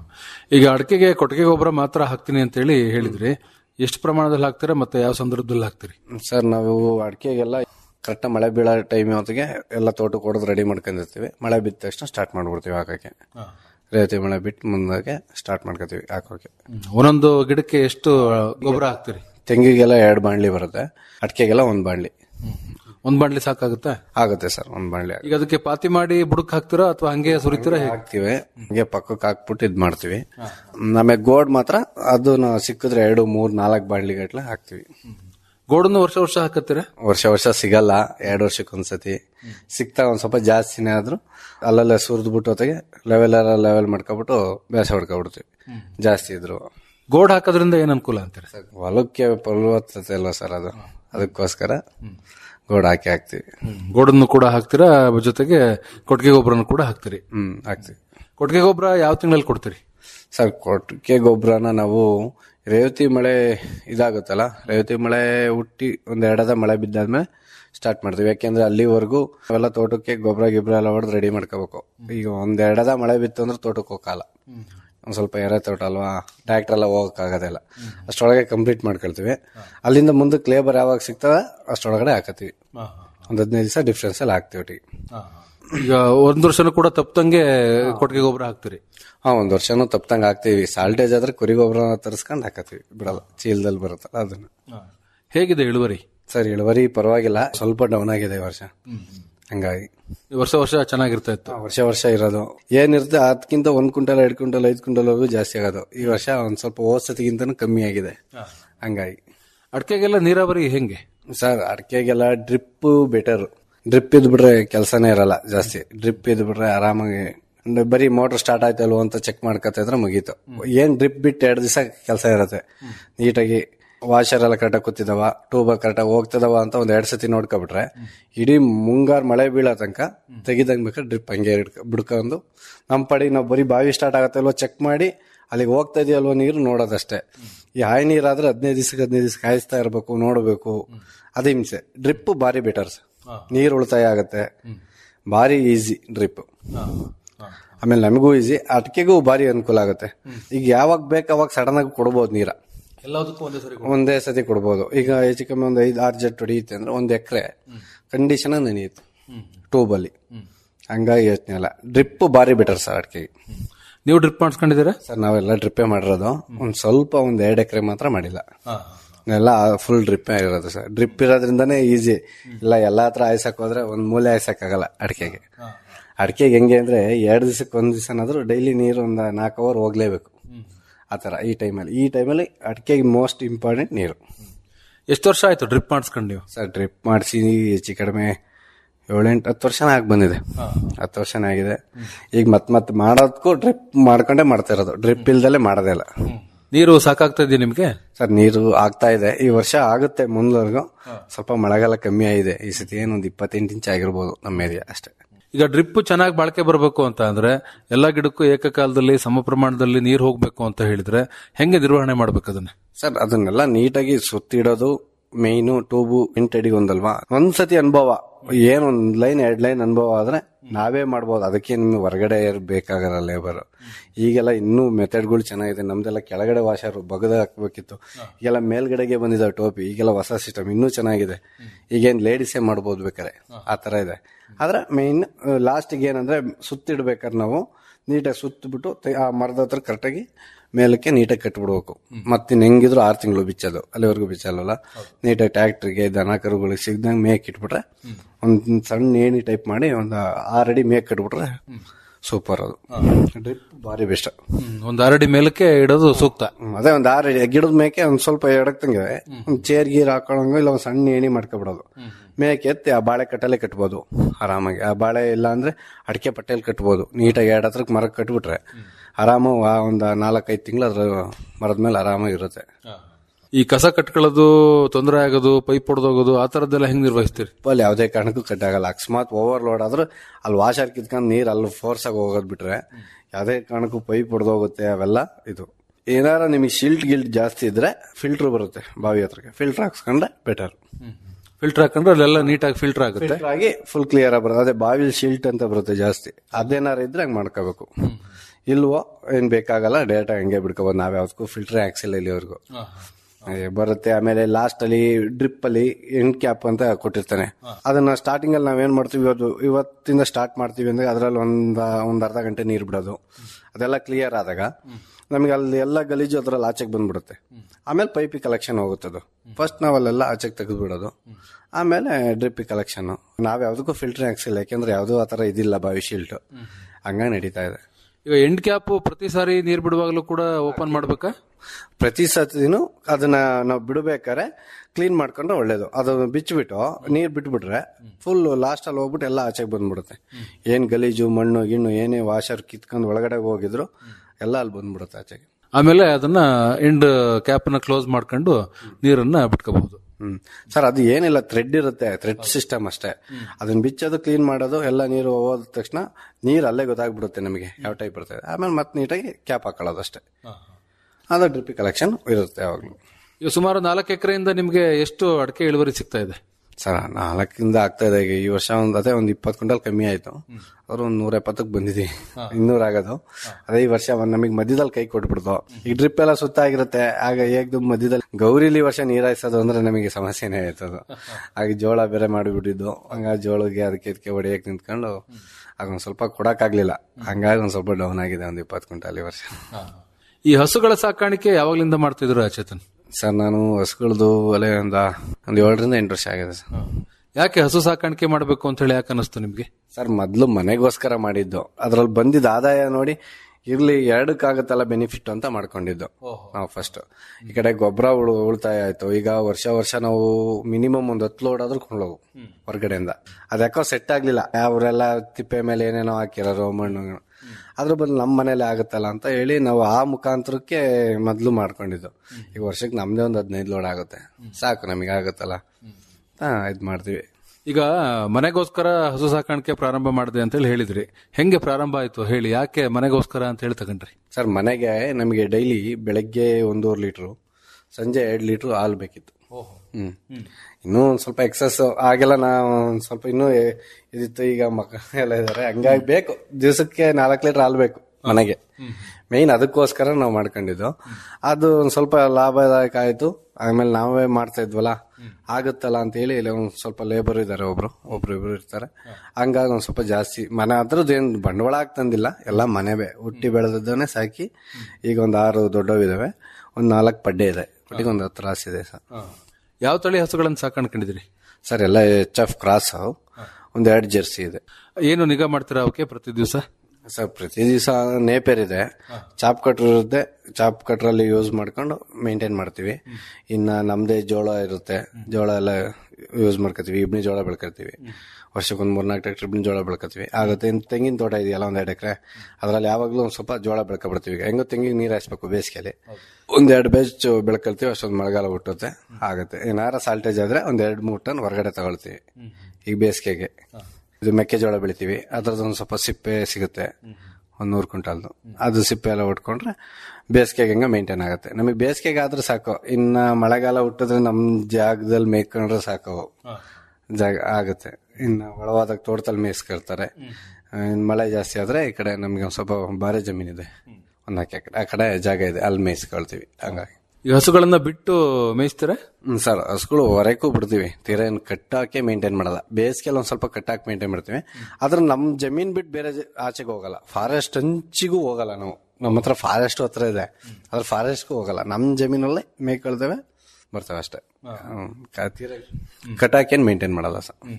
ಈಗ ಅಡಿಕೆಗೆ ಕೊಟ್ಟಿಗೆ ಗೊಬ್ಬರ ಮಾತ್ರ ಹಾಕ್ತೀನಿ ಅಂತ ಹೇಳಿ ಹೇಳಿದ್ರಿ ಎಷ್ಟು ಪ್ರಮಾಣದಲ್ಲಿ ಹಾಕ್ತೀರಾ ಮತ್ತೆ ಯಾವ ಸಂದರ್ಭದಲ್ಲಿ ಹಾಕ್ತೀರಿ ಸರ್ ನಾವು ಅಡಿಕೆಗೆಲ್ಲ ಕರೆಕ್ಟ್ ಮಳೆ ಬೀಳೋ ಟೈಮ್ ಹೊತ್ತಿಗೆ ಎಲ್ಲ ತೋಟಕ್ಕೆ ಹೊಡೆದು ರೆಡಿ ಮಾಡ್ಕೊಂಡಿರ್ತೀವಿ ಮಳೆ ಬಿದ್ದ ತಕ್ಷಣ ಸ್ಟಾರ್ಟ್ ಮಾಡ್ಬಿಡ್ತೀವಿ ಹಾಕಕ್ಕೆ ರೇವತಿ ಮಳೆ ಬಿಟ್ಟು ಮುಂದಾಗೆ ಸ್ಟಾರ್ಟ್ ಮಾಡ್ಕೋತೀವಿ ಹಾಕೋಕೆ ಒಂದೊಂದು ಗಿಡಕ್ಕೆ ಎಷ್ಟು ಗೊಬ್ಬರ ಹಾಕ್ತೀರಿ ತೆಂಗಿಗೆಲ್ಲ ಎರಡು ಬಾಣ್ಲಿ ಬರುತ್ತೆ ಅಡಿಕೆಗೆಲ್ಲ ಒಂದ್ ಬಾಣ್ಲಿ ಒಂದ್ ಬಾಂಡ್ಲಿ ಸಾಕಾಗುತ್ತಾ ಆಗುತ್ತೆ ಸರ್ ಒಂದ್ ಬಾಣ್ಲಿ ಈಗ ಅದಕ್ಕೆ ಪಾತಿ ಮಾಡಿ ಬುಡಕ್ ಹಾಕ್ತೀರಾ ಅಥವಾ ಹಂಗೆ ಸುರಿತೀರಾ ಹೇಗೆ ಹಾಕ್ತಿವಿ ಹಂಗೆ ಪಕ್ಕಕ್ಕೆ ಹಾಕ್ಬಿಟ್ಟು ಇದ್ ಮಾಡ್ತೀವಿ ಆಮೇಲೆ ಗೋಡ್ ಮಾತ್ರ ಅದನ್ನ ಸಿಕ್ಕಿದ್ರೆ ಎರಡು ಮೂರ್ ನಾಲ್ಕು ಬಾಣ್ಲಿ ಗಟ್ಲೆ ಹಾಕ್ತಿವಿ ಗೋಡನ್ನು ವರ್ಷ ವರ್ಷ ಹಾಕತ್ತೀರಾ ವರ್ಷ ವರ್ಷ ಸಿಗಲ್ಲ ಎರಡು ವರ್ಷಕ್ಕೆ ಒಂದ್ಸತಿ ಸಿಗ್ತಾ ಒಂದ್ ಸ್ವಲ್ಪ ಜಾಸ್ತಿನೇ ಆದ್ರೂ ಅಲ್ಲಲ್ಲೇ ಸುರಿದ್ ಬಿಟ್ಟು ಹೊತ್ತಿಗೆ ಲೆವೆಲ್ ಲೆವೆಲ್ ಮಾಡ್ಕೊಬಿಟ್ಟು ಬೇಸ ಹೊಡ್ಕೊಬಿಡ್ತೀವಿ ಜಾಸ್ತಿ ಇದ್ರು ಗೋಡ್ ಹಾಕೋದ್ರಿಂದ ಏನ್ ಅನುಕೂಲ ಅಂತೀರಾ ಹೊಲಕ್ಕೆ ಫಲವತ್ತತೆ ಅಲ್ವಾ ಸರ್ ಅದು ಅದಕ್ಕೋಸ್ಕರ ಗೋಡ್ ಹಾಕಿ ಹಾಕ್ತಿವಿ ಗೋಡನ್ನು ಕೂಡ ಹಾಕ್ತೀರಾ ಜೊತೆಗೆ ಕೊಟ್ಟಿಗೆ ಗೊಬ್ಬರನು ಕೂಡ ಹಾಕ್ತೀರಿ ಹ್ಮ್ ಹಾಕ್ತಿವಿ ಕೊಟ್ಟಿಗೆ ಗೊಬ್ಬರ ಯಾವ ತಿಂಗಳಲ್ಲಿ ಕೊಡ್ತೀರಿ ಸರ್ ಕೊಟ್ಟಿಗೆ ಗೊಬ್ಬರನ ನಾವು ರೇವತಿ ಮಳೆ ಇದಾಗುತ್ತಲ್ಲ ರೇವತಿ ಮಳೆ ಹುಟ್ಟಿ ಒಂದ್ ಎರಡದ ಮಳೆ ಬಿದ್ದಾದ್ಮೇಲೆ ಸ್ಟಾರ್ಟ್ ಮಾಡ್ತೀವಿ ಯಾಕೆಂದ್ರೆ ಅಲ್ಲಿವರೆಗೂ ಅವೆಲ್ಲ ತೋಟಕ್ಕೆ ಗೊಬ್ಬರ ಗಿಬ್ಬರ ಎಲ್ಲ ಹೊಡೆದು ರೆಡಿ ಮಾಡ್ಕೋಬೇಕು ಈಗ ಒಂದ್ ಎರಡದ ಮಳೆ ಬಿತ್ತು ಅಂದ್ರೆ ತೋಟಕ್ಕೆ ಹೋಗಲ್ಲ ಒಂದ್ ಸ್ವಲ್ಪ ಎರೆ ತೋಟ ಅಲ್ವಾ ಟ್ರ್ಯಾಕ್ಟರ್ ಎಲ್ಲ ಹೋಗಕ್ ಆಗೋದಿಲ್ಲ ಅಷ್ಟೊಳಗೆ ಕಂಪ್ಲೀಟ್ ಮಾಡ್ಕೊಳ್ತೀವಿ ಅಲ್ಲಿಂದ ಮುಂದಕ್ಕೆ ಲೇಬರ್ ಯಾವಾಗ ಸಿಗ್ತದ ಅಷ್ಟೊಳಗಡೆ ಹಾಕತ್ತೀವಿ ಒಂದ್ ಹದಿನೈದು ದಿವಸ ಡಿಫ್ರೆನ್ಸ್ ಅಲ್ಲಿ ಹಾಕ್ತಿವಿ ಒಟ್ಟಿಗೆ ಈಗ ಒಂದ್ ವರ್ಷನೂ ಕೂಡ ತಪ್ಪದಂಗೆ ಕೊಟ್ಟಿಗೆ ಗೊಬ್ಬರ ಹಾಕ್ತೀರಿ ಹಾ ಒಂದ್ ವರ್ಷನೂ ತಪ್ಪದಂಗ ಹಾಕ್ತಿವಿ ಸಾಲ್ಟೇಜ್ ಆದ್ರೆ ಕುರಿ ಗೊಬ್ಬರ ತರಿಸ್ಕೊಂಡ್ ಹಾಕತ್ತೀವಿ ಬಿಡಲ್ಲ ಚೀಲದಲ್ಲಿ ಬರುತ್ತಲ್ಲ ಅದನ್ನ ಹೇಗಿದೆ ಇಳುವರಿ ಸರ್ ಇಳುವರಿ ಪರವಾಗಿಲ್ಲ ಸ್ವಲ್ಪ ಡೌನ್ ಆಗಿದೆ ಈ ವರ್ಷ ಹಂಗಾಗಿ ಈ ವರ್ಷ ವರ್ಷ ಚೆನ್ನಾಗಿರ್ತಾ ಇತ್ತು ವರ್ಷ ವರ್ಷ ಇರೋದು ಏನಿರುತ್ತೆ ಅದಕ್ಕಿಂತ ಒಂದ್ ಕ್ವಿಂಟಲ್ ಎರಡ್ ಕ್ವಿಂಟಲ್ ಐದ್ ಕ್ವಿಂಟಲ್ ವರೆಗೂ ಜಾಸ್ತಿ ಆಗೋದು ಈ ವರ್ಷ ಒಂದ್ ಸ್ವಲ್ಪ ಹೋದ್ಸತಿಗಿಂತನೂ ಕಮ್ಮಿ ಆಗಿದೆ ಹಂಗಾಗಿ ಅಡಿಕೆಗೆಲ್ಲ ನೀರಾವರಿ ಹೆಂಗೆ ಸರ್ ಅಡಿಕೆಗೆಲ್ಲ ಡ್ರಿಪ್ ಬೆಟರ್ ಡ್ರಿಪ್ ಇದ್ಬಿಟ್ರೆ ಕೆಲಸನೇ ಇರಲ್ಲ ಜಾಸ್ತಿ ಡ್ರಿಪ್ ಇದ್ಬಿಟ್ರೆ ಆರಾಮಾಗಿ ಅಂದ್ರೆ ಬರೀ ಮೋಟರ್ ಸ್ಟಾರ್ಟ್ ಆಯ್ತಲ್ವ ಅಂತ ಚೆಕ್ ಮಾಡ್ಕೊತಾ ಇದ್ರೆ ಮುಗೀತು ಏನ್ ಡ್ರಿಪ್ ಬಿಟ್ಟು ಎರಡು ದಿವಸ ಕೆಲಸ ಇರತ್ತೆ ನೀಟಾಗಿ ವಾಷರ್ ಎಲ್ಲ ಕರೆಕ್ಟಾಗಿ ಕೂತಿದಾವ ಟ್ಯೂಬ್ ಕರೆಕ್ಟಾಗಿ ಹೋಗ್ತದವ ಅಂತ ಒಂದ್ ಎರಡ್ ಸತಿ ನೋಡ್ಕೊಬಿಟ್ರೆ ಇಡೀ ಮುಂಗಾರ್ ಮಳೆ ಬೀಳೋ ತನಕ ತೆಗಿದಂಗ್ ಬೇಕಾದ್ರೆ ಡ್ರಿಪ್ ಹಂಗೆ ಹಿಡ್ಕ- ಬಿಡ್ಕೊಂಡು ನಮ್ ಪಡಿಗೆ ನಾವು ಬರೀ ಬಾವಿ ಸ್ಟಾರ್ಟ್ ಆಗತ್ತಲ್ವ ಚೆಕ್ ಮಾಡಿ ಅಲ್ಲಿಗೆ ಹೋಗ್ತಾ ಇದೆಯಲ್ವ ನೀರು ನೋಡೋದಷ್ಟೇ ಈ ಹಾಯಿ ನೀರಾದ್ರೆ ಹದಿನೈದು ದಿವಸಕ್ಕೆ ಹದಿನೈದು ದಿವಸ ಕಾಯಿಸ್ತಾ ಇರಬೇಕು ನೋಡಬೇಕು ಅದು ಹಿಂಸೆ ಡ್ರಿಪ್ ಭಾರಿ ಬೆಟರ್ ಸರ್ ನೀರು ಉಳಿತಾಯ ಆಗತ್ತೆ ಭಾರಿ ಈಸಿ ಡ್ರಿಪ್ ಆಮೇಲೆ ನಮಗೂ ಈಸಿ ಅಡಿಕೆಗೂ ಭಾರಿ ಅನುಕೂಲ ಆಗುತ್ತೆ ಈಗ ಯಾವಾಗ ಬೇಕು ಅವಾಗ ಸಡನ್ ಆಗಿ ಕೊಡ್ಬೋದು ನೀರ ಎಲ್ಲದಕ್ಕೂ ಒಂದೇ ಸರಿ ಒಂದೇ ಸತಿ ಕೊಡ್ಬೋದು ಈಗ ಹೆಚ್ಚು ಕಮ್ಮಿ ಒಂದು ಐದು ಆರು ಜೆಟ್ ಹೊಡಿಯುತ್ತೆ ಅಂದ್ರೆ ಒಂದು ಎಕರೆ ಕಂಡೀಷನ್ ನೆನೆಯುತ್ತೆ ಟ್ಯೂಬಲ್ಲಿ ಹಂಗಾಗಿ ಯೋಚನೆ ಅಲ್ಲ ಡ್ರಿಪ್ ಭಾರಿ ಬೆಟರ್ ಸರ್ ಅಡಿಕೆಗೆ ನೀವು ಡ್ರಿಪ್ ಮಾಡಿಸ್ಕೊಂಡಿದ್ದೀರಾ ಸರ್ ನಾವೆಲ್ಲ ಡ್ರಿಪ್ಪೇ ಮಾಡಿರೋದು ಒಂದ್ ಸ್ವಲ್ಪ ಒಂದ್ ಎರಡು ಎಕರೆ ಮಾತ್ರ ಮಾಡಿಲ್ಲ ಎಲ್ಲ ಫುಲ್ ಡ್ರಿಪ್ ಇರೋದು ಸರ್ ಡ್ರಿಪ್ ಇರೋದ್ರಿಂದಾನೇ ಈಸಿ ಇಲ್ಲ ಎಲ್ಲಾ ಹತ್ರ ಆಯ್ಸಕ್ ಹೋದ್ರೆ ಒಂದ್ ಮೂಲೆ ಆಯ್ಸಕ್ಕಾಗಲ್ಲ ಅಡಿಕೆಗೆ ಅಡಿಕೆಗೆ ಹೆಂಗೆ ಅಂದ್ರೆ ಎರಡು ದಿವಸಕ್ಕೆ ಒಂದ್ ದಿವಸನಾದ್ರೂ ಡೈಲಿ ನೀರು ಒಂದ್ ನಾಲ್ಕು ಅವರ್ ಹೋಗ್ಲೇಬೇಕು ಆತರ ಈ ಟೈಮಲ್ಲಿ ಈ ಟೈಮಲ್ಲಿ ಅಡಿಕೆಗೆ ಮೋಸ್ಟ್ ಇಂಪಾರ್ಟೆಂಟ್ ನೀರು ಎಷ್ಟು ವರ್ಷ ಆಯ್ತು ಡ್ರಿಪ್ ಮಾಡಿಸ್ಕೊಂಡು ನೀವು ಸರ್ ಡ್ರಿಪ್ ಮಾಡಿಸಿ ಹೆಚ್ಚು ಕಡಿಮೆ ಏಳೆಂಟು ಹತ್ತು ವರ್ಷನೇ ಆಗಿ ಬಂದಿದೆ ಹತ್ತು ವರ್ಷನೇ ಆಗಿದೆ ಈಗ ಮತ್ ಮತ್ ಮಾಡೋದಕ್ಕೂ ಡ್ರಿಪ್ ಮಾಡ್ಕೊಂಡೇ ಮಾಡ್ತಾ ಇರೋದು ಡ್ರಿಪ್ ಇಲ್ದಲೆ ಮಾಡೋದೇ ಇಲ್ಲ ನೀರು ಸಾಕಾಗ್ತಾ ಇದೆಯಾ ನಿಮ್ಗೆ ಸರ್ ನೀರು ಆಗ್ತಾ ಇದೆ ಈ ವರ್ಷ ಆಗುತ್ತೆ ಮುಂದ್ವರೆಗೂ ಸ್ವಲ್ಪ ಮಳೆಗಾಲ ಕಮ್ಮಿ ಆಗಿದೆ ಈ ಸತಿ ಏನೊಂದು ಇಪ್ಪತ್ತೆಂಟು ಇಂಚ್ ಆಗಿರ್ಬೋದು ನಮ್ಮ ಏರಿಯಾ ಅಷ್ಟೇ ಈಗ ಡ್ರಿಪ್ ಚೆನ್ನಾಗಿ ಬಾಳಿಕೆ ಬರಬೇಕು ಅಂತ ಅಂದ್ರೆ ಎಲ್ಲಾ ಗಿಡಕ್ಕೂ ಏಕಕಾಲದಲ್ಲಿ ಸಮ ಪ್ರಮಾಣದಲ್ಲಿ ನೀರು ಹೋಗ್ಬೇಕು ಅಂತ ಹೇಳಿದ್ರೆ ಹೆಂಗೆ ನಿರ್ವಹಣೆ ಮಾಡ್ಬೇಕು ಅದನ್ನ ಸರ್ ಅದನ್ನೆಲ್ಲ ನೀಟಾಗಿ ಸುತ್ತಿಡೋದು ಮೇಯ್ನು ಟ್ಯೂಬು ಇಂಟಡಿಗೆ ಒಂದಲ್ವಾ ಒಂದ್ಸತಿ ಅನುಭವ ಏನ್ ಒಂದ್ ಲೈನ್ ಎರಡ್ ಲೈನ್ ಅನುಭವ ಆದ್ರೆ ನಾವೇ ಮಾಡ್ಬೋದು ಅದಕ್ಕೆ ನಿಮ್ಗೆ ಹೊರಗಡೆ ಯಾರು ಬೇಕಾಗಲ್ಲ ಲೇಬರ್ ಈಗೆಲ್ಲ ಇನ್ನೂ ಮೆಥಡ್ಗಳು ಚೆನ್ನಾಗಿದೆ ನಮ್ದೆಲ್ಲ ಕೆಳಗಡೆ ವಾಷರ್ ಬಗದ ಹಾಕ್ಬೇಕಿತ್ತು ಈಗೆಲ್ಲ ಮೇಲ್ಗಡೆಗೆ ಬಂದಿದ್ದಾವೆ ಟೋಪಿ ಈಗೆಲ್ಲ ಹೊಸ ಸಿಸ್ಟಮ್ ಇನ್ನೂ ಚೆನ್ನಾಗಿದೆ ಈಗೇನ್ ಲೇಡೀಸೇ ಮಾಡ್ಬೋದು ಬೇಕಾರೆ ಆ ತರ ಇದೆ ಆದ್ರೆ ಮೇನ್ ಲಾಸ್ಟಿಗೆ ಏನಂದ್ರೆ ಸುತ್ತಿಡ್ಬೇಕಾದ್ರೆ ನಾವು ನೀಟಾಗಿ ಸುತ್ತಬಿಟ್ಟು ಆ ಮರದ ಹತ್ರ ಕರೆಕ್ಟಾಗಿ ಮೇಲಕ್ಕೆ ನೀಟಾಗಿ ಕಟ್ಬಿಡ್ಬೇಕು ಮತ್ತಿನ್ ಹೆಂಗಿದ್ರು ಆರು ತಿಂಗಳು ಬಿಚ್ಚೋದು ಅಲ್ಲಿವರೆಗೂ ಬಿಚ್ಚಲ್ಲ ನೀಟಾಗಿ ಟ್ಯಾಕ್ಟ್ರಿಗೆ ದನ ಕರುಗಳಿಗೆ ಸಿಗ್ದಂಗೆ ಮೇಕ್ ಇಟ್ಬಿಟ್ರೆ ಒಂದ್ ಸಣ್ಣ ಏಣಿ ಟೈಪ್ ಮಾಡಿ ಒಂದ್ ಆರು ಅಡಿ ಮೇಕ್ ಕಟ್ಬಿಟ್ರೆ ಸೂಪರ್ ಅದು ಡ್ರಿಪ್ ಭಾರಿ ಬೆಸ್ಟ್ ಹ್ಮ್. ಒಂದ್ ಅರಡಿ ಮೇಲಕ್ಕೆ ಇಡೋದು ಸೂಕ್ತ ಅದೇ ಒಂದ್ ಆರು ಗಿಡದ ಮೇಕೆ ಒಂದ್ ಸ್ವಲ್ಪ ಎಡಕ್ತಂಗೆ ಒಂದ್ ಚೇರ್ ಗೀರ್ ಹಾಕೊಳ್ಳಂಗ ಇಲ್ಲ ಒಂದ್ ಸಣ್ಣ ಏಣಿ ಮಾಡ್ಕೊಬಿಡೋದು ಮೇಕೆ ಎತ್ತಿ ಆ ಬಾಳೆ ಕಟ್ಟಲ್ಲೇ ಕಟ್ಬೋದು ಆರಾಮಾಗಿ ಆ ಬಾಳೆ ಇಲ್ಲ ಅಂದ್ರೆ ಅಡಿಕೆ ಪಟ್ಟೆಲ್ ಕಟ್ಬೋದು ನೀಟಾಗಿ ಎರಡು ಹತ್ರಕ್ಕೆ ಮರಕ್ಕೆ ಕಟ್ಬಿಟ್ರೆ ಆರಾಮ ಒಂದ್ ನಾಲ್ಕೈದು ತಿಂಗಳು ಅದ್ರ ಮರದ ಮೇಲೆ ಆರಾಮಾಗಿ ಇರುತ್ತೆ ಈ ಕಸ ಕಟ್ಕೊಳ್ಳೋದು ತೊಂದರೆ ಆಗೋದು ಪೈಪ್ ಹೊಡೆದೋಗೋದು ಆ ತರದ್ದೆಲ್ಲ ಹೆಂಗ್ ನಿರ್ವಹಿಸ್ತೀರಿ ಅಲ್ಲಿ ಯಾವುದೇ ಕಾರಣಕ್ಕೂ ಕಟ್ಟಾಗಲ್ಲ ಅಕಸ್ಮಾತ್ ಓವರ್ಲೋಡ್ ಆದ್ರೆ ಅಲ್ಲಿ ವಾಷರ್ ಕಿತ್ಕೊಂಡು ನೀರ್ ಅಲ್ಲಿ ಫೋರ್ಸ್ ಆಗಿ ಹೋಗೋದ್ ಬಿಟ್ರೆ ಯಾವುದೇ ಕಾರಣಕ್ಕೂ ಪೈಪ್ ಹೊಡೆದೋಗುತ್ತೆ ಅವೆಲ್ಲ ಇದು ಏನಾರ ನಿಮಗೆ ಶಿಲ್ಟ್ ಗಿಲ್ಟ್ ಜಾಸ್ತಿ ಇದ್ರೆ ಫಿಲ್ಟರ್ ಬರುತ್ತೆ ಬಾವಿ ಹತ್ರಕ್ಕೆ ಫಿಲ್ಟರ್ ಹಾಕ್ಸ್ಕೊಂಡ್ರೆ ಬೆಟರ್ ಫಿಲ್ಟರ್ ಹಾಕೊಂಡ್ರೆ ಅಲ್ಲೆಲ್ಲ ನೀಟಾಗಿ ಫಿಲ್ಟರ್ ಆಗುತ್ತೆ ಫಿಲ್ಟರ್ ಆಗಿ ಫುಲ್ ಕ್ಲಿಯರ್ ಆಗಿ ಬರುತ್ತೆ ಅದೇ ಬಾವಿಲ್ ಶಿಲ್ಟ್ ಅಂತ ಬರುತ್ತೆ ಜಾಸ್ತಿ ಅದೇನಾರ ಇದ್ರೆ ಹಂಗ್ ಮಾಡ್ಕೋಬೇಕು ಇಲ್ವೋ ಏನ್ ಬೇಕಾಗಲ್ಲ ಡೇಟಾ ಹಂಗೆ ಬಿಡ್ಕೋಬೋದು ನಾವ್ ಯಾವ್ದಕ್ಕೂ ಫಿಲ್ಟರ್ ಹಾಕ್ಸಿಲ್ಲ ಇಲ್ಲಿವರೆಗೂ ಅದೇ ಬರುತ್ತೆ ಆಮೇಲೆ ಲಾಸ್ಟ್ ಅಲ್ಲಿ ಡ್ರಿಪ್ ಅಲ್ಲಿ ಎಂಡ್ ಕ್ಯಾಪ್ ಅಂತ ಕೊಟ್ಟಿರ್ತಾನೆ ಅದನ್ನ ಸ್ಟಾರ್ಟಿಂಗ್ ಅಲ್ಲಿ ನಾವೇನ್ ಮಾಡ್ತೀವಿ ಇವತ್ತು ಇವತ್ತಿಂದ ಸ್ಟಾರ್ಟ್ ಮಾಡ್ತೀವಿ ಅಂದ್ರೆ ಅದ್ರಲ್ಲಿ ಒಂದ್ ಒಂದ್ ಅರ್ಧ ಗಂಟೆ ನೀರ್ ಬಿಡೋದು ಅದೆಲ್ಲ ಕ್ಲಿಯರ್ ಆದಾಗ ನಮಗೆ ಅಲ್ಲಿ ಎಲ್ಲ ಗಲೀಜು ಅದ್ರಲ್ಲಿ ಆಚೆಗೆ ಬಂದ್ಬಿಡುತ್ತೆ ಆಮೇಲೆ ಪೈಪಿ ಕಲೆಕ್ಷನ್ ಹೋಗುತ್ತದು ಫಸ್ಟ್ ನಾವಲ್ಲೆಲ್ಲ ಆಚೆಗೆ ತೆಗೆದು ಬಿಡೋದು ಆಮೇಲೆ ಡ್ರಿಪ್ಪಿ ಕಲೆಕ್ಷನ್ ನಾವ್ ಯಾವ್ದಕ್ಕೂ ಫಿಲ್ಟರ್ ಹಾಕ್ಸಿಲ್ಲ ಯಾಕೆಂದ್ರೆ ಯಾವ್ದು ಆತರ ಇದಿಲ್ಲ ಬಾವಿ ಶೀಲ್ಟ್ ಹಂಗ ನಡೀತಾ ಇದೆ ಈಗ ಎಂಡ್ ಕ್ಯಾಪ್ ಪ್ರತಿ ಸಾರಿ ನೀರ್ ಬಿಡುವಾಗಲೂ ಕೂಡ ಓಪನ್ ಮಾಡ್ಬೇಕಾ ಪ್ರತಿ ಸತಿನೂ ಅದನ್ನ ನಾವು ಬಿಡಬೇಕಾದ್ರೆ ಕ್ಲೀನ್ ಮಾಡ್ಕೊಂಡ್ರೆ ಒಳ್ಳೇದು ಅದು ಬಿಚ್ಚಿಬಿಟ್ಟು ನೀರ್ ಬಿಟ್ಬಿಟ್ರೆ ಫುಲ್ ಲಾಸ್ಟ್ ಅಲ್ಲಿ ಹೋಗ್ಬಿಟ್ಟು ಎಲ್ಲ ಆಚೆಗೆ ಬಂದ್ಬಿಡುತ್ತೆ ಏನ್ ಗಲೀಜು ಮಣ್ಣು ಗಿಣ್ಣು ಏನೇ ವಾಷರ್ ಕಿತ್ಕೊಂಡು ಒಳಗಡೆ ಹೋಗಿದ್ರು ಎಲ್ಲ ಅಲ್ಲಿ ಬಂದ್ಬಿಡುತ್ತೆ ಆಚೆಗೆ ಆಮೇಲೆ ಅದನ್ನ ಎಂಡ್ ಕ್ಯಾಪ್ ನ ಕ್ಲೋಸ್ ಮಾಡ್ಕೊಂಡು ನೀರನ್ನ ಬಿಟ್ಕೋಬಹುದು ಹ್ಮ್ ಸರ್ ಅದು ಏನಿಲ್ಲ ಥ್ರೆಡ್ ಇರುತ್ತೆ ಥ್ರೆಡ್ ಸಿಸ್ಟಮ್ ಅಷ್ಟೇ ಅದನ್ನ ಬಿಚ್ಚೋದು ಕ್ಲೀನ್ ಮಾಡೋದು ಎಲ್ಲ ನೀರು ಹೋದ ತಕ್ಷಣ ನೀರು ಅಲ್ಲೇ ಗೊತ್ತಾಗ್ಬಿಡುತ್ತೆ ನಮಗೆ ಯಾವ ಟೈಪ್ ಇರ್ತದೆ ಆಮೇಲೆ ಮತ್ತೆ ನೀಟಾಗಿ ಕ್ಯಾಪ್ ಹಾಕೊಳ್ಳೋದು ಅಷ್ಟೇ ಅದು ಡ್ರಿಪ್ಪಿ ಕಲೆಕ್ಷನ್ ಇರುತ್ತೆ ಯಾವಾಗಲೂ ಈಗ ಸುಮಾರು ನಾಲ್ಕು ಎಕರೆಯಿಂದ ನಿಮ್ಗೆ ಎಷ್ಟು ಅಡಿಕೆ ಇಳುವರಿ ಸಿಗ್ತಾ ಇದೆ ಸರ್ ನಾಲ್ಕಿಂದ ಆಗ್ತಾ ಇದೆ ಈಗ ಈ ವರ್ಷ ಒಂದ್ ಅದೇ ಒಂದ್ ಇಪ್ಪತ್ತು ಕ್ವಿಂಟಲ್ ಕಮ್ಮಿ ಆಯ್ತು ಅವ್ರು ಒಂದ್ ನೂರ ಎಪ್ಪತ್ತಕ್ಕೆ ಬಂದಿದ್ದೀವಿ ಇನ್ನೂರ ಆಗೋದು ಅದೇ ಈ ವರ್ಷ ಒಂದ್ ನಮಗೆ ಮಧ್ಯದಲ್ಲಿ ಕೈ ಕೊಟ್ಬಿಡ್ತು ಈ ಡ್ರಿಪ್ ಎಲ್ಲ ಸುತ್ತ ಆಗಿರುತ್ತೆ ಆಗ ಹೇಗ್ದು ಮಧ್ಯದಲ್ಲಿ ಗೌರಿಲಿ ಈ ವರ್ಷ ನೀರಾಯಿಸೋದು ಅಂದ್ರೆ ನಮಗೆ ಸಮಸ್ಯೆನೇ ಆಯ್ತದು ಆಗ ಜೋಳ ಬೇರೆ ಮಾಡಿಬಿಟ್ಟಿದ್ದು ಹಂಗಾಗಿ ಜೋಳಗೆ ಅದಕ್ಕೆ ಇದಕ್ಕೆ ಹೊಡೆಯಕ್ ನಿಂತ್ಕೊಂಡು ಆಗ ಒಂದ್ ಸ್ವಲ್ಪ ಕೊಡಕ್ಕಾಗ್ಲಿಲ್ಲ ಹಂಗಾಗಿ ಒಂದ್ ಸ್ವಲ್ಪ ಡೌನ್ ಆಗಿದೆ ಒಂದ್ ಇಪ್ಪತ್ತು ಕ್ವಿಂಟಲ್ ಈ ವರ್ಷ ಈ ಹಸುಗಳ ಸಾಕಾಣಿಕೆ ಯಾವಾಗ್ಲಿಂದ ಮಾಡ್ತಿದ್ರು ಚೇತನ್ ಸರ್ ನಾನು ಹಸುಗಳದು ಒಲೆ ಒಂದ ಒಂದ್ ಏಳರಿಂದ ಎಂಟು ವರ್ಷ ಆಗಿದೆ ಸರ್ ಯಾಕೆ ಹಸು ಸಾಕಾಣಿಕೆ ಮಾಡಬೇಕು ಅಂತ ಹೇಳಿ ಯಾಕೆ ಅನಿಸ್ತು ನಿಮ್ಗೆ ಸರ್ ಮೊದ್ಲು ಮನೆಗೋಸ್ಕರ ಮಾಡಿದ್ದು ಅದ್ರಲ್ಲಿ ಬಂದಿದ್ದ ಆದಾಯ ನೋಡಿ ಇರ್ಲಿ ಎರಡಕ್ಕಾಗತ್ತಲ್ಲ ಬೆನಿಫಿಟ್ ಅಂತ ಮಾಡ್ಕೊಂಡಿದ್ದು ನಾವು ಫಸ್ಟ್ ಈ ಕಡೆ ಗೊಬ್ಬರ ಉಳು ಉಳಿತಾಯ ಆಯ್ತು ಈಗ ವರ್ಷ ವರ್ಷ ನಾವು ಮಿನಿಮಮ್ ಒಂದು ಹತ್ತು ಲೋಡ್ ಆದ್ರೂ ಕೊಂಡ್ಲೋಗು ಹೊರಗಡೆಯಿಂದ ಅದ್ಯಾಕೋ ಸೆಟ್ ಆಗ್ಲಿಲ್ಲ ಅವರೆಲ್ಲ ತಿಪ್ಪೆ ಮೇಲೆ ಏನೇನೋ ಹಾಕಿರೋರು ಮಣ್ಣು ಅದ್ರ ಬದಲು ನಮ್ಮ ಮನೇಲಿ ಆಗುತ್ತಲ್ಲ ಅಂತ ಹೇಳಿ ನಾವು ಆ ಮುಖಾಂತರಕ್ಕೆ ಮೊದ್ಲು ಮಾಡ್ಕೊಂಡಿದ್ದು ಈಗ ವರ್ಷಕ್ಕೆ ನಮ್ದೇ ಒಂದು ಹದಿನೈದು ಲೋಡ್ ಆಗುತ್ತೆ ಸಾಕು ನಮಗೆ ಆಗುತ್ತಲ್ಲ ಹಾ ಇದ್ ಮಾಡ್ತೀವಿ ಈಗ ಮನೆಗೋಸ್ಕರ ಹಸು ಸಾಕಾಣಿಕೆ ಪ್ರಾರಂಭ ಮಾಡಿದೆ ಅಂತ ಹೇಳಿ ಹೇಳಿದ್ರಿ ಹೆಂಗೆ ಪ್ರಾರಂಭ ಆಯ್ತು ಹೇಳಿ ಯಾಕೆ ಮನೆಗೋಸ್ಕರ ಅಂತ ಹೇಳಿ ತಗೊಂಡ್ರಿ ಸರ್ ಮನೆಗೆ ನಮಗೆ ಡೈಲಿ ಬೆಳಗ್ಗೆ ಒಂದೂವರೆ ಲೀಟ್ರು ಸಂಜೆ ಎರಡು ಲೀಟ್ರು ಹಾಲು ಬೇಕಿತ್ತು ಹ್ಮ್ ಇನ್ನೂ ಒಂದ್ ಸ್ವಲ್ಪ ಎಕ್ಸಸ್ ಆಗೆಲ್ಲ ನಾ ಒಂದ್ ಸ್ವಲ್ಪ ಇನ್ನೂ ಎ- ಇದಿತ್ತು ಈಗ ಮಕ್ಕ ಎಲ್ಲ ಇದಾರೆ ಹಂಗಾಗಿ ಬೇಕು ದಿವಸಕ್ಕೆ ನಾಲ್ಕು ಲೀಟರ್ ಹಾಲು ಬೇಕು ಮನೆಗೆ ಮೇಯ್ನ್ ಅದಕ್ಕೋಸ್ಕರ ನಾವು ಮಾಡ್ಕೊಂಡಿದ್ದು ಅದು ಒಂದ್ ಸ್ವಲ್ಪ ಲಾಭದಾಯಕ ಆಯ್ತು ಆಮೇಲೆ ನಾವೇ ಮಾಡ್ತಾ ಇದ್ವಲ್ಲ ಆಗುತ್ತಲ್ಲ ಅಂತ ಹೇಳಿ ಇಲ್ಲಿ ಒಂದ್ ಸ್ವಲ್ಪ ಲೇಬರ್ ಇದಾರೆ ಒಬ್ರು ಒಬ್ರು ಇಬ್ರು ಇರ್ತಾರೆ ಹಂಗಾಗಿ ಒಂದ್ ಸ್ವಲ್ಪ ಜಾಸ್ತಿ ಮನೆ ಅದ್ರದ್ದು ಏನ್ ಬಂಡವಾಳ ಆಗ್ತಂದಿಲ್ಲ ಎಲ್ಲ ಮನೆವೇ ಹುಟ್ಟಿ ಬೆಳೆದದ್ದನ್ನೇ ಸಾಕಿ ಈಗ ಒಂದ್ ಆರು ದೊಡ್ಡವಿದಾವೆ ಒಂದ್ ನಾಲ್ಕು ಪಡ್ಡೆ ಇದೆ ಒಟ್ಟಿಗೆ ಒಂದ್ ಹತ್ತು ರಾಸ್ ಇದೆ ಸರ್ ಯಾವ ತಳಿ ಹಸುಗಳನ್ನ ಸಾಕಾಣಿಕೊಂಡಿದ್ರಿ ಸರ್ ಎಲ್ಲ ಎಚ್ ಎಫ್ ಕ್ರಾಸ್ ಒಂದ್ ಎರಡು ಜೆರ್ಸಿ ಇದೆ ಏನು ನಿಗಾ ಮಾಡ್ತೀರಾ ಅವಕ್ಕೆ ಪ್ರತಿ ದಿವಸ ಸರ್ ಪ್ರತಿ ದಿವಸ ನೇಪೇರ್ ಇದೆ ಚಾಪ್ ಕಟ್ರ್ ಇರುತ್ತೆ ಚಾಪ್ ಕಟ್ರಲ್ಲಿ ಯೂಸ್ ಮಾಡ್ಕೊಂಡು ಮೇಂಟೈನ್ ಮಾಡ್ತೀವಿ ಇನ್ನ ನಮ್ದೇ ಜೋಳ ಇರುತ್ತೆ ಜೋಳ ಎಲ್ಲ ಯೂಸ್ ಮಾಡ್ಕೋತೀವಿ ಇಬ್ನಿ ಜೋಳ ಬೆಳ್ಕೊತೀವಿ ವರ್ಷಕ್ಕೊಂದ್ ಮೂರ್ನಾಲ್ಕು ಟ್ರಾಕ್ಟರ್ ಇಬ್ನಿ ಜೋಳ ಬೆಳ್ಕೊತೀವಿ ಆಗುತ್ತೆ ಇನ್ನು ತೆಂಗಿನ ತೋಟ ಇದೆಯಲ್ಲ ಒಂದ್ ಎರಡು ಎಕರೆ ಅದ್ರಲ್ಲಿ ಯಾವಾಗ್ಲೂ ಒಂದ್ ಸ್ವಲ್ಪ ಜೋಳ ಬೆಳ್ಕೊಬಿಡ್ತೀವಿ ಹೆಂಗೋ ತೆಂಗಿಗೆ ನೀರ್ ಹಾಯಿಸ್ಬೇಕು ಬೇಸಿಗೆಲಿ ಒಂದ್ ಎರಡು ಬೇಜ್ ಬೆಳ್ಕೊಳ್ತೀವಿ ಅಷ್ಟೊಂದು ಮಳೆಗಾಲ ಹುಟ್ಟುತ್ತೆ ಆಗುತ್ತೆ ಏನಾರ ಸಾಲ್ಟೇಜ್ ಆದ್ರೆ ಒಂದ್ ಎರಡು ಮೂರು ಟನ್ ಹೊರಗಡೆ ತಗೊಳ್ತೀವಿ ಈಗ ಬೇಸಿಗೆಗೆ ಇದು ಮೆಕ್ಕೆಜೋಳ ಬೆಳಿತೀವಿ ಅದ್ರದ್ದು ಒಂದು ಸ್ವಲ್ಪ ಸಿಪ್ಪೆ ಸಿಗುತ್ತೆ ಒಂದ್ ನೂರು ಕ್ವಿಂಟಲ್ದು ಅದು ಸಿಪ್ಪೆ ಎಲ್ಲ ಉಟ್ಕೊಂಡ್ರೆ ಬೇಸಿಗೆಗೆ ಹಂಗ ಮೇಂಟೈನ್ ಆಗುತ್ತೆ ನಮಗೆ ಬೇಸಿಗೆಗೆ ಆದ್ರೆ ಸಾಕು ಇನ್ನ ಮಳೆಗಾಲ ಹುಟ್ಟಿದ್ರೆ ನಮ್ ಜಾಗದಲ್ಲಿ ಮೇಯ್ಕೊಂಡ್ರೆ ಸಾಕು ಅವು. ಜಾಗ ಆಗುತ್ತೆ ಇನ್ನು ಒಳವಾದಾಗ ತೋಟದಲ್ಲಿ ಮೇಯಿಸ್ಕೊಳ್ತಾರೆ ಇನ್ ಮಳೆ ಜಾಸ್ತಿ ಆದ್ರೆ ಈ ಕಡೆ ನಮ್ಗೆ ಒಂದ್ ಸ್ವಲ್ಪ ಬಾರಿ ಜಮೀನಿದೆ ಒಂದ್ ನಾಲ್ಕು ಎಕರೆ ಆ ಕಡೆ ಜಾಗ ಇದೆ ಅಲ್ಲಿ ಮೇಯಿಸ್ಕೊಳ್ತೀವಿ ಹಂಗಾಗಿ ಈ ಹಸುಗಳನ್ನ ಬಿಟ್ಟು ಮೇಯಿಸ್ತೀರಾ ಹ್ಮ್ ಸರ್ ಹಸುಗಳು ಹೊರಕ್ಕೂ ಬಿಡ್ತೀವಿ ತೀರಾ ಏನು ಕಟ್ಟಾಕೆ ಮೇಂಟೈನ್ ಮಾಡಲ್ಲ ಬೇಸಿಗೆಲ್ಲ ಒಂದ್ ಸ್ವಲ್ಪ ಕಟ್ಟಾಕಿ ಮೇಂಟೈನ್ ಮಾಡ್ತೀವಿ ಆದ್ರೆ ನಮ್ ಜಮೀನ್ ಬಿಟ್ಟು ಬೇರೆ ಜ- ಆಚೆಗೆ ಹೋಗಲ್ಲ ಫಾರೆಸ್ಟ್ ಹಂಚಿಗೂ ಹೋಗಲ್ಲ ನಾವು ನಮ್ಮ ಹತ್ರ ಫಾರೆಸ್ಟ್ ಹತ್ರ ಇದೆ ಅದ್ರ ಫಾರೆಸ್ಟ್ಗೂ ಹೋಗಲ್ಲ ನಮ್ ಜಮೀನಲ್ಲೇ ಮೇಯ್ಕೊಳ್ತೇವೆ ಬರ್ತೇವೆ ಅಷ್ಟೇ ಹ್ಮ್ ಕ- ತೀರಾ ಕಟ್ಟಾಕೇನ್ ಮೇಂಟೈನ್ ಮಾಡಲ್ಲ ಸರ್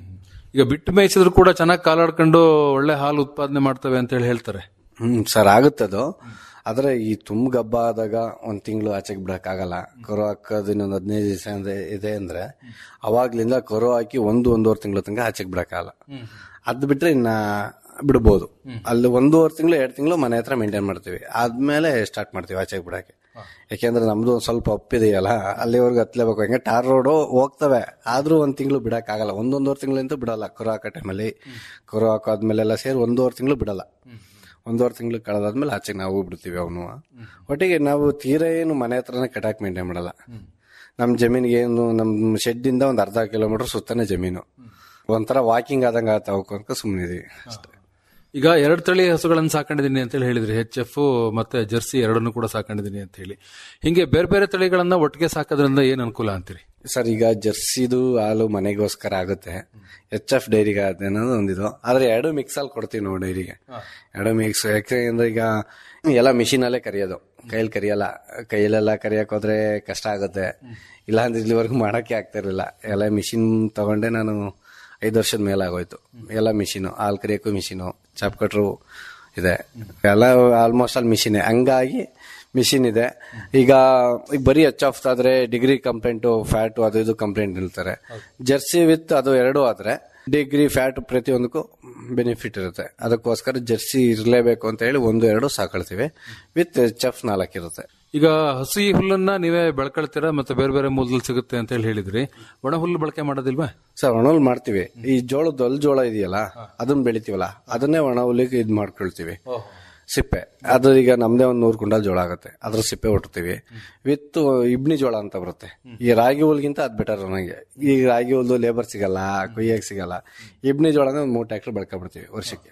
ಈಗ ಬಿಟ್ಟು ಮೇಯಿಸಿದ್ರು ಕೂಡ ಚೆನ್ನಾಗಿ ಕಾಲಾಡ್ಕೊಂಡು ಒಳ್ಳೆ ಹಾಲು ಉತ್ಪಾದನೆ ಮಾಡ್ತವೆ ಅಂತ ಹೇಳಿ ಹೇಳ್ತಾರೆ ಹ್ಮ್ ಸರ್ ಆಗುತ್ತದು ಆದ್ರೆ ಈ ತುಂಬ ಗಬ್ಬ ಆದಾಗ ಒಂದ್ ತಿಂಗಳು ಆಚೆಗೆ ಬಿಡಕ್ಕಾಗಲ್ಲ ಕರು ಹಾಕೋದು ಇನ್ನೊಂದು ಹದಿನೈದು ದಿವಸ ಅಂದ್ರೆ ಇದೆ ಅಂದ್ರೆ ಅವಾಗ್ಲಿಂದ ಕರು ಹಾಕಿ ಒಂದು ಒಂದೂವರೆ ತಿಂಗಳು ತನಕ ಆಚೆಗೆ ಬಿಡಕ್ಕಾಗಲ್ಲ ಅದ್ ಬಿಟ್ರೆ ಇನ್ನ ಬಿಡ್ಬೋದು ಅಲ್ಲಿ ಒಂದೂವರೆ ತಿಂಗಳು ಎರಡು ತಿಂಗಳು ಮನೆ ಹತ್ರ ಮೇಂಟೈನ್ ಮಾಡ್ತೀವಿ ಆದ್ಮೇಲೆ ಸ್ಟಾರ್ಟ್ ಮಾಡ್ತೀವಿ ಆಚೆಗೆ ಬಿಡಕ್ಕೆ ಯಾಕೆಂದ್ರೆ ನಮ್ದು ಒಂದ್ ಸ್ವಲ್ಪ ಒಪ್ಪಿದೆಯಲ್ಲ ಅಲ್ಲಿವರೆಗೂ ಹತ್ಲೇಬೇಕು ಹೆಂಗೆ ಟಾರ್ ರೋಡು ಹೋಗ್ತವೆ ಆದ್ರೂ ಒಂದ್ ತಿಂಗಳು ಬಿಡಕ್ಕಾಗಲ್ಲ ಒಂದೊಂದೂವರೆ ತಿಂಗಳಿಂದ ಬಿಡಲ್ಲ ಕರು ಹಾಕೋ ಟೈಮಲ್ಲಿ ಕರು ಹಾಕೋದ್ಮೇಲೆಲ್ಲ ಸೇರಿ ಒಂದೂವರೆ ತಿಂಗಳು ಬಿಡಲ್ಲ ಒಂದೂವರೆ ತಿಂಗಳು ಕಳೆದಾದ್ಮೇಲೆ ಆಚೆಗೆ ನಾವು ಬಿಡ್ತೀವಿ ಅವನು ಒಟ್ಟಿಗೆ ನಾವು ತೀರಾ ಏನು ಮನೆ ಹತ್ರನೇ ಕಟಾಕ್ ಮೇಂಟೈನ್ ಮಾಡಲ್ಲ ನಮ್ಮ ಜಮೀನಿಗೆ ಏನು ನಮ್ಮ ಶೆಡ್ಡಿಂದ ಒಂದು ಅರ್ಧ ಕಿಲೋಮೀಟರ್ ಸುತ್ತನೇ ಜಮೀನು ಒಂಥರ ವಾಕಿಂಗ್ ಆದಂಗೆ ಆತ ಅವಕ್ಕೆ ಸುಮ್ಮನೆ ಇದೀವಿ ಅಷ್ಟೇ ಈಗ ಎರಡು ತಳಿ ಹಸುಗಳನ್ನು ಸಾಕೊಂಡಿದ್ದೀನಿ ಅಂತ ಹೇಳಿ ಹೇಳಿದ್ರಿ ಎಚ್ ಎಫ್ ಮತ್ತೆ ಜರ್ಸಿ ಎರಡನ್ನು ಕೂಡ ಸಾಕೊಂಡಿದ್ದೀನಿ ಅಂತ ಹೇಳಿ ಹಿಂಗೆ ಬೇರೆ ಬೇರೆ ತಳಿಗಳನ್ನ ಒಟ್ಟಿಗೆ ಸಾಕೋದ್ರಿಂದ ಏನ್ ಅನುಕೂಲ ಅಂತೀರಿ ಸರ್ ಈಗ ಜರ್ಸಿದು ಹಾಲು ಮನೆಗೋಸ್ಕರ ಆಗುತ್ತೆ ಎಚ್ ಎಫ್ ಡೈರಿಗೆ ಆಗುತ್ತೆ ಅನ್ನೋದು ಒಂದಿದು ಆದ್ರೆ ಎರಡು ಮಿಕ್ಸ್ ಅಲ್ಲಿ ಕೊಡ್ತೀವಿ ನಾವು ಡೈರಿಗೆ ಎರಡು ಮಿಕ್ಸ್ ಯಾಕೆಂದ್ರೆ ಈಗ ಎಲ್ಲ ಮಿಷಿನ್ ಅಲ್ಲೇ ಕರಿಯೋದು ಕೈಯಲ್ಲಿ ಕರಿಯಲ್ಲ ಕೈಯಲ್ಲೆಲ್ಲ ಕರಿಯಕ್ ಹೋದ್ರೆ ಕಷ್ಟ ಆಗುತ್ತೆ ಇಲ್ಲ ಅಂದ್ರೆ ಇಲ್ಲಿವರೆಗೂ ಮಾಡಕ್ಕೆ ಆಗ್ತಾ ಇರಲಿಲ್ಲ ಎಲ್ಲ ಮಿಷಿನ್ ತಗೊಂಡೆ ನಾನು ಐದು ವರ್ಷದ ಮೇಲೆ ಆಗೋಯ್ತು ಎಲ್ಲ ಮಿಷಿನು ಹಾಲು ಕರಿಯೋಕ್ಕೂ ಮಿಷಿನು ಚಾಪ್ ಕಟ್ರು ಇದೆ ಎಲ್ಲ ಆಲ್ಮೋಸ್ಟ್ ಅಲ್ಲಿ ಮಿಷಿನೇ ಹಂಗಾಗಿ ಮಿಷಿನ್ ಇದೆ ಈಗ ಈಗ ಬರೀ ಎಚ್ ಆಫ್ ಆದ್ರೆ ಡಿಗ್ರಿ ಕಂಪ್ಲೇಂಟು ಫ್ಯಾಟು ಅದು ಇದು ಕಂಪ್ಲೇಂಟ್ ನಿಲ್ತಾರೆ ಜರ್ಸಿ ವಿತ್ ಅದು ಎರಡು ಆದ್ರೆ ಡಿಗ್ರಿ ಫ್ಯಾಟ್ ಪ್ರತಿಯೊಂದಕ್ಕೂ ಬೆನಿಫಿಟ್ ಇರುತ್ತೆ ಅದಕ್ಕೋಸ್ಕರ ಜರ್ಸಿ ಇರಲೇಬೇಕು ಅಂತ ಹೇಳಿ ಒಂದು ಎರಡು ಸಾಕೊಳ್ತೀವಿ ವಿತ್ ಎಚ್ ಎಫ್ ನಾಲ್ಕು ಇರುತ್ತೆ ಈಗ ಹಸಿ ಹುಲ್ಲನ್ನ ನೀವೇ ಬೆಳ್ಕೊಳ್ತೀರಾ ಮತ್ತೆ ಬೇರೆ ಬೇರೆ ಮೂಲದಲ್ಲಿ ಸಿಗುತ್ತೆ ಅಂತ ಹೇಳಿ ಹೇಳಿದ್ರಿ ಒಣ ಹುಲ್ಲು ಬಳಕೆ ಮಾಡೋದಿಲ್ವಾ ಸರ್ ಒಣ ಹುಲ್ ಮಾಡ್ತೀವಿ ಈ ಜೋಳದ ಹೊಲ್ ಜೋಳ ಇದೆಯಲ್ಲ ಅದನ್ನ ಬೆಳಿತೀವಲ್ಲ ಅದನ್ನೇ ಒಣ ಹುಲ್ಲಿಗೆ ಇದ್ ಮಾಡ್ಕೊಳ್ತೀವಿ ಸಿಪ್ಪೆ ಅದು ಈಗ ನಮ್ದೇ ಒಂದ್ ನೂರು ಕುಂಟಲ್ ಜೋಳ ಆಗುತ್ತೆ ಅದ್ರ ಸಿಪ್ಪೆ ಹೊಟ್ತೀವಿ ವಿತ್ ಇಬ್ನಿ ಜೋಳ ಅಂತ ಬರುತ್ತೆ ಈ ರಾಗಿ ಹುಲ್ಗಿಂತ ಅದ್ ಬೆಟರ್ ನನಗೆ ಈ ರಾಗಿ ಹುಲ್ಲು ಲೇಬರ್ ಸಿಗಲ್ಲ ಕೊಯ್ಯಕ್ ಸಿಗಲ್ಲ ಇಬ್ನಿ ಜೋಳ ಒಂದು ಮೂರು ಟ್ಯಾಕ್ಟರ್ ಬೆಳ್ಕೊಬಿಡ್ತೀವಿ ವರ್ಷಕ್ಕೆ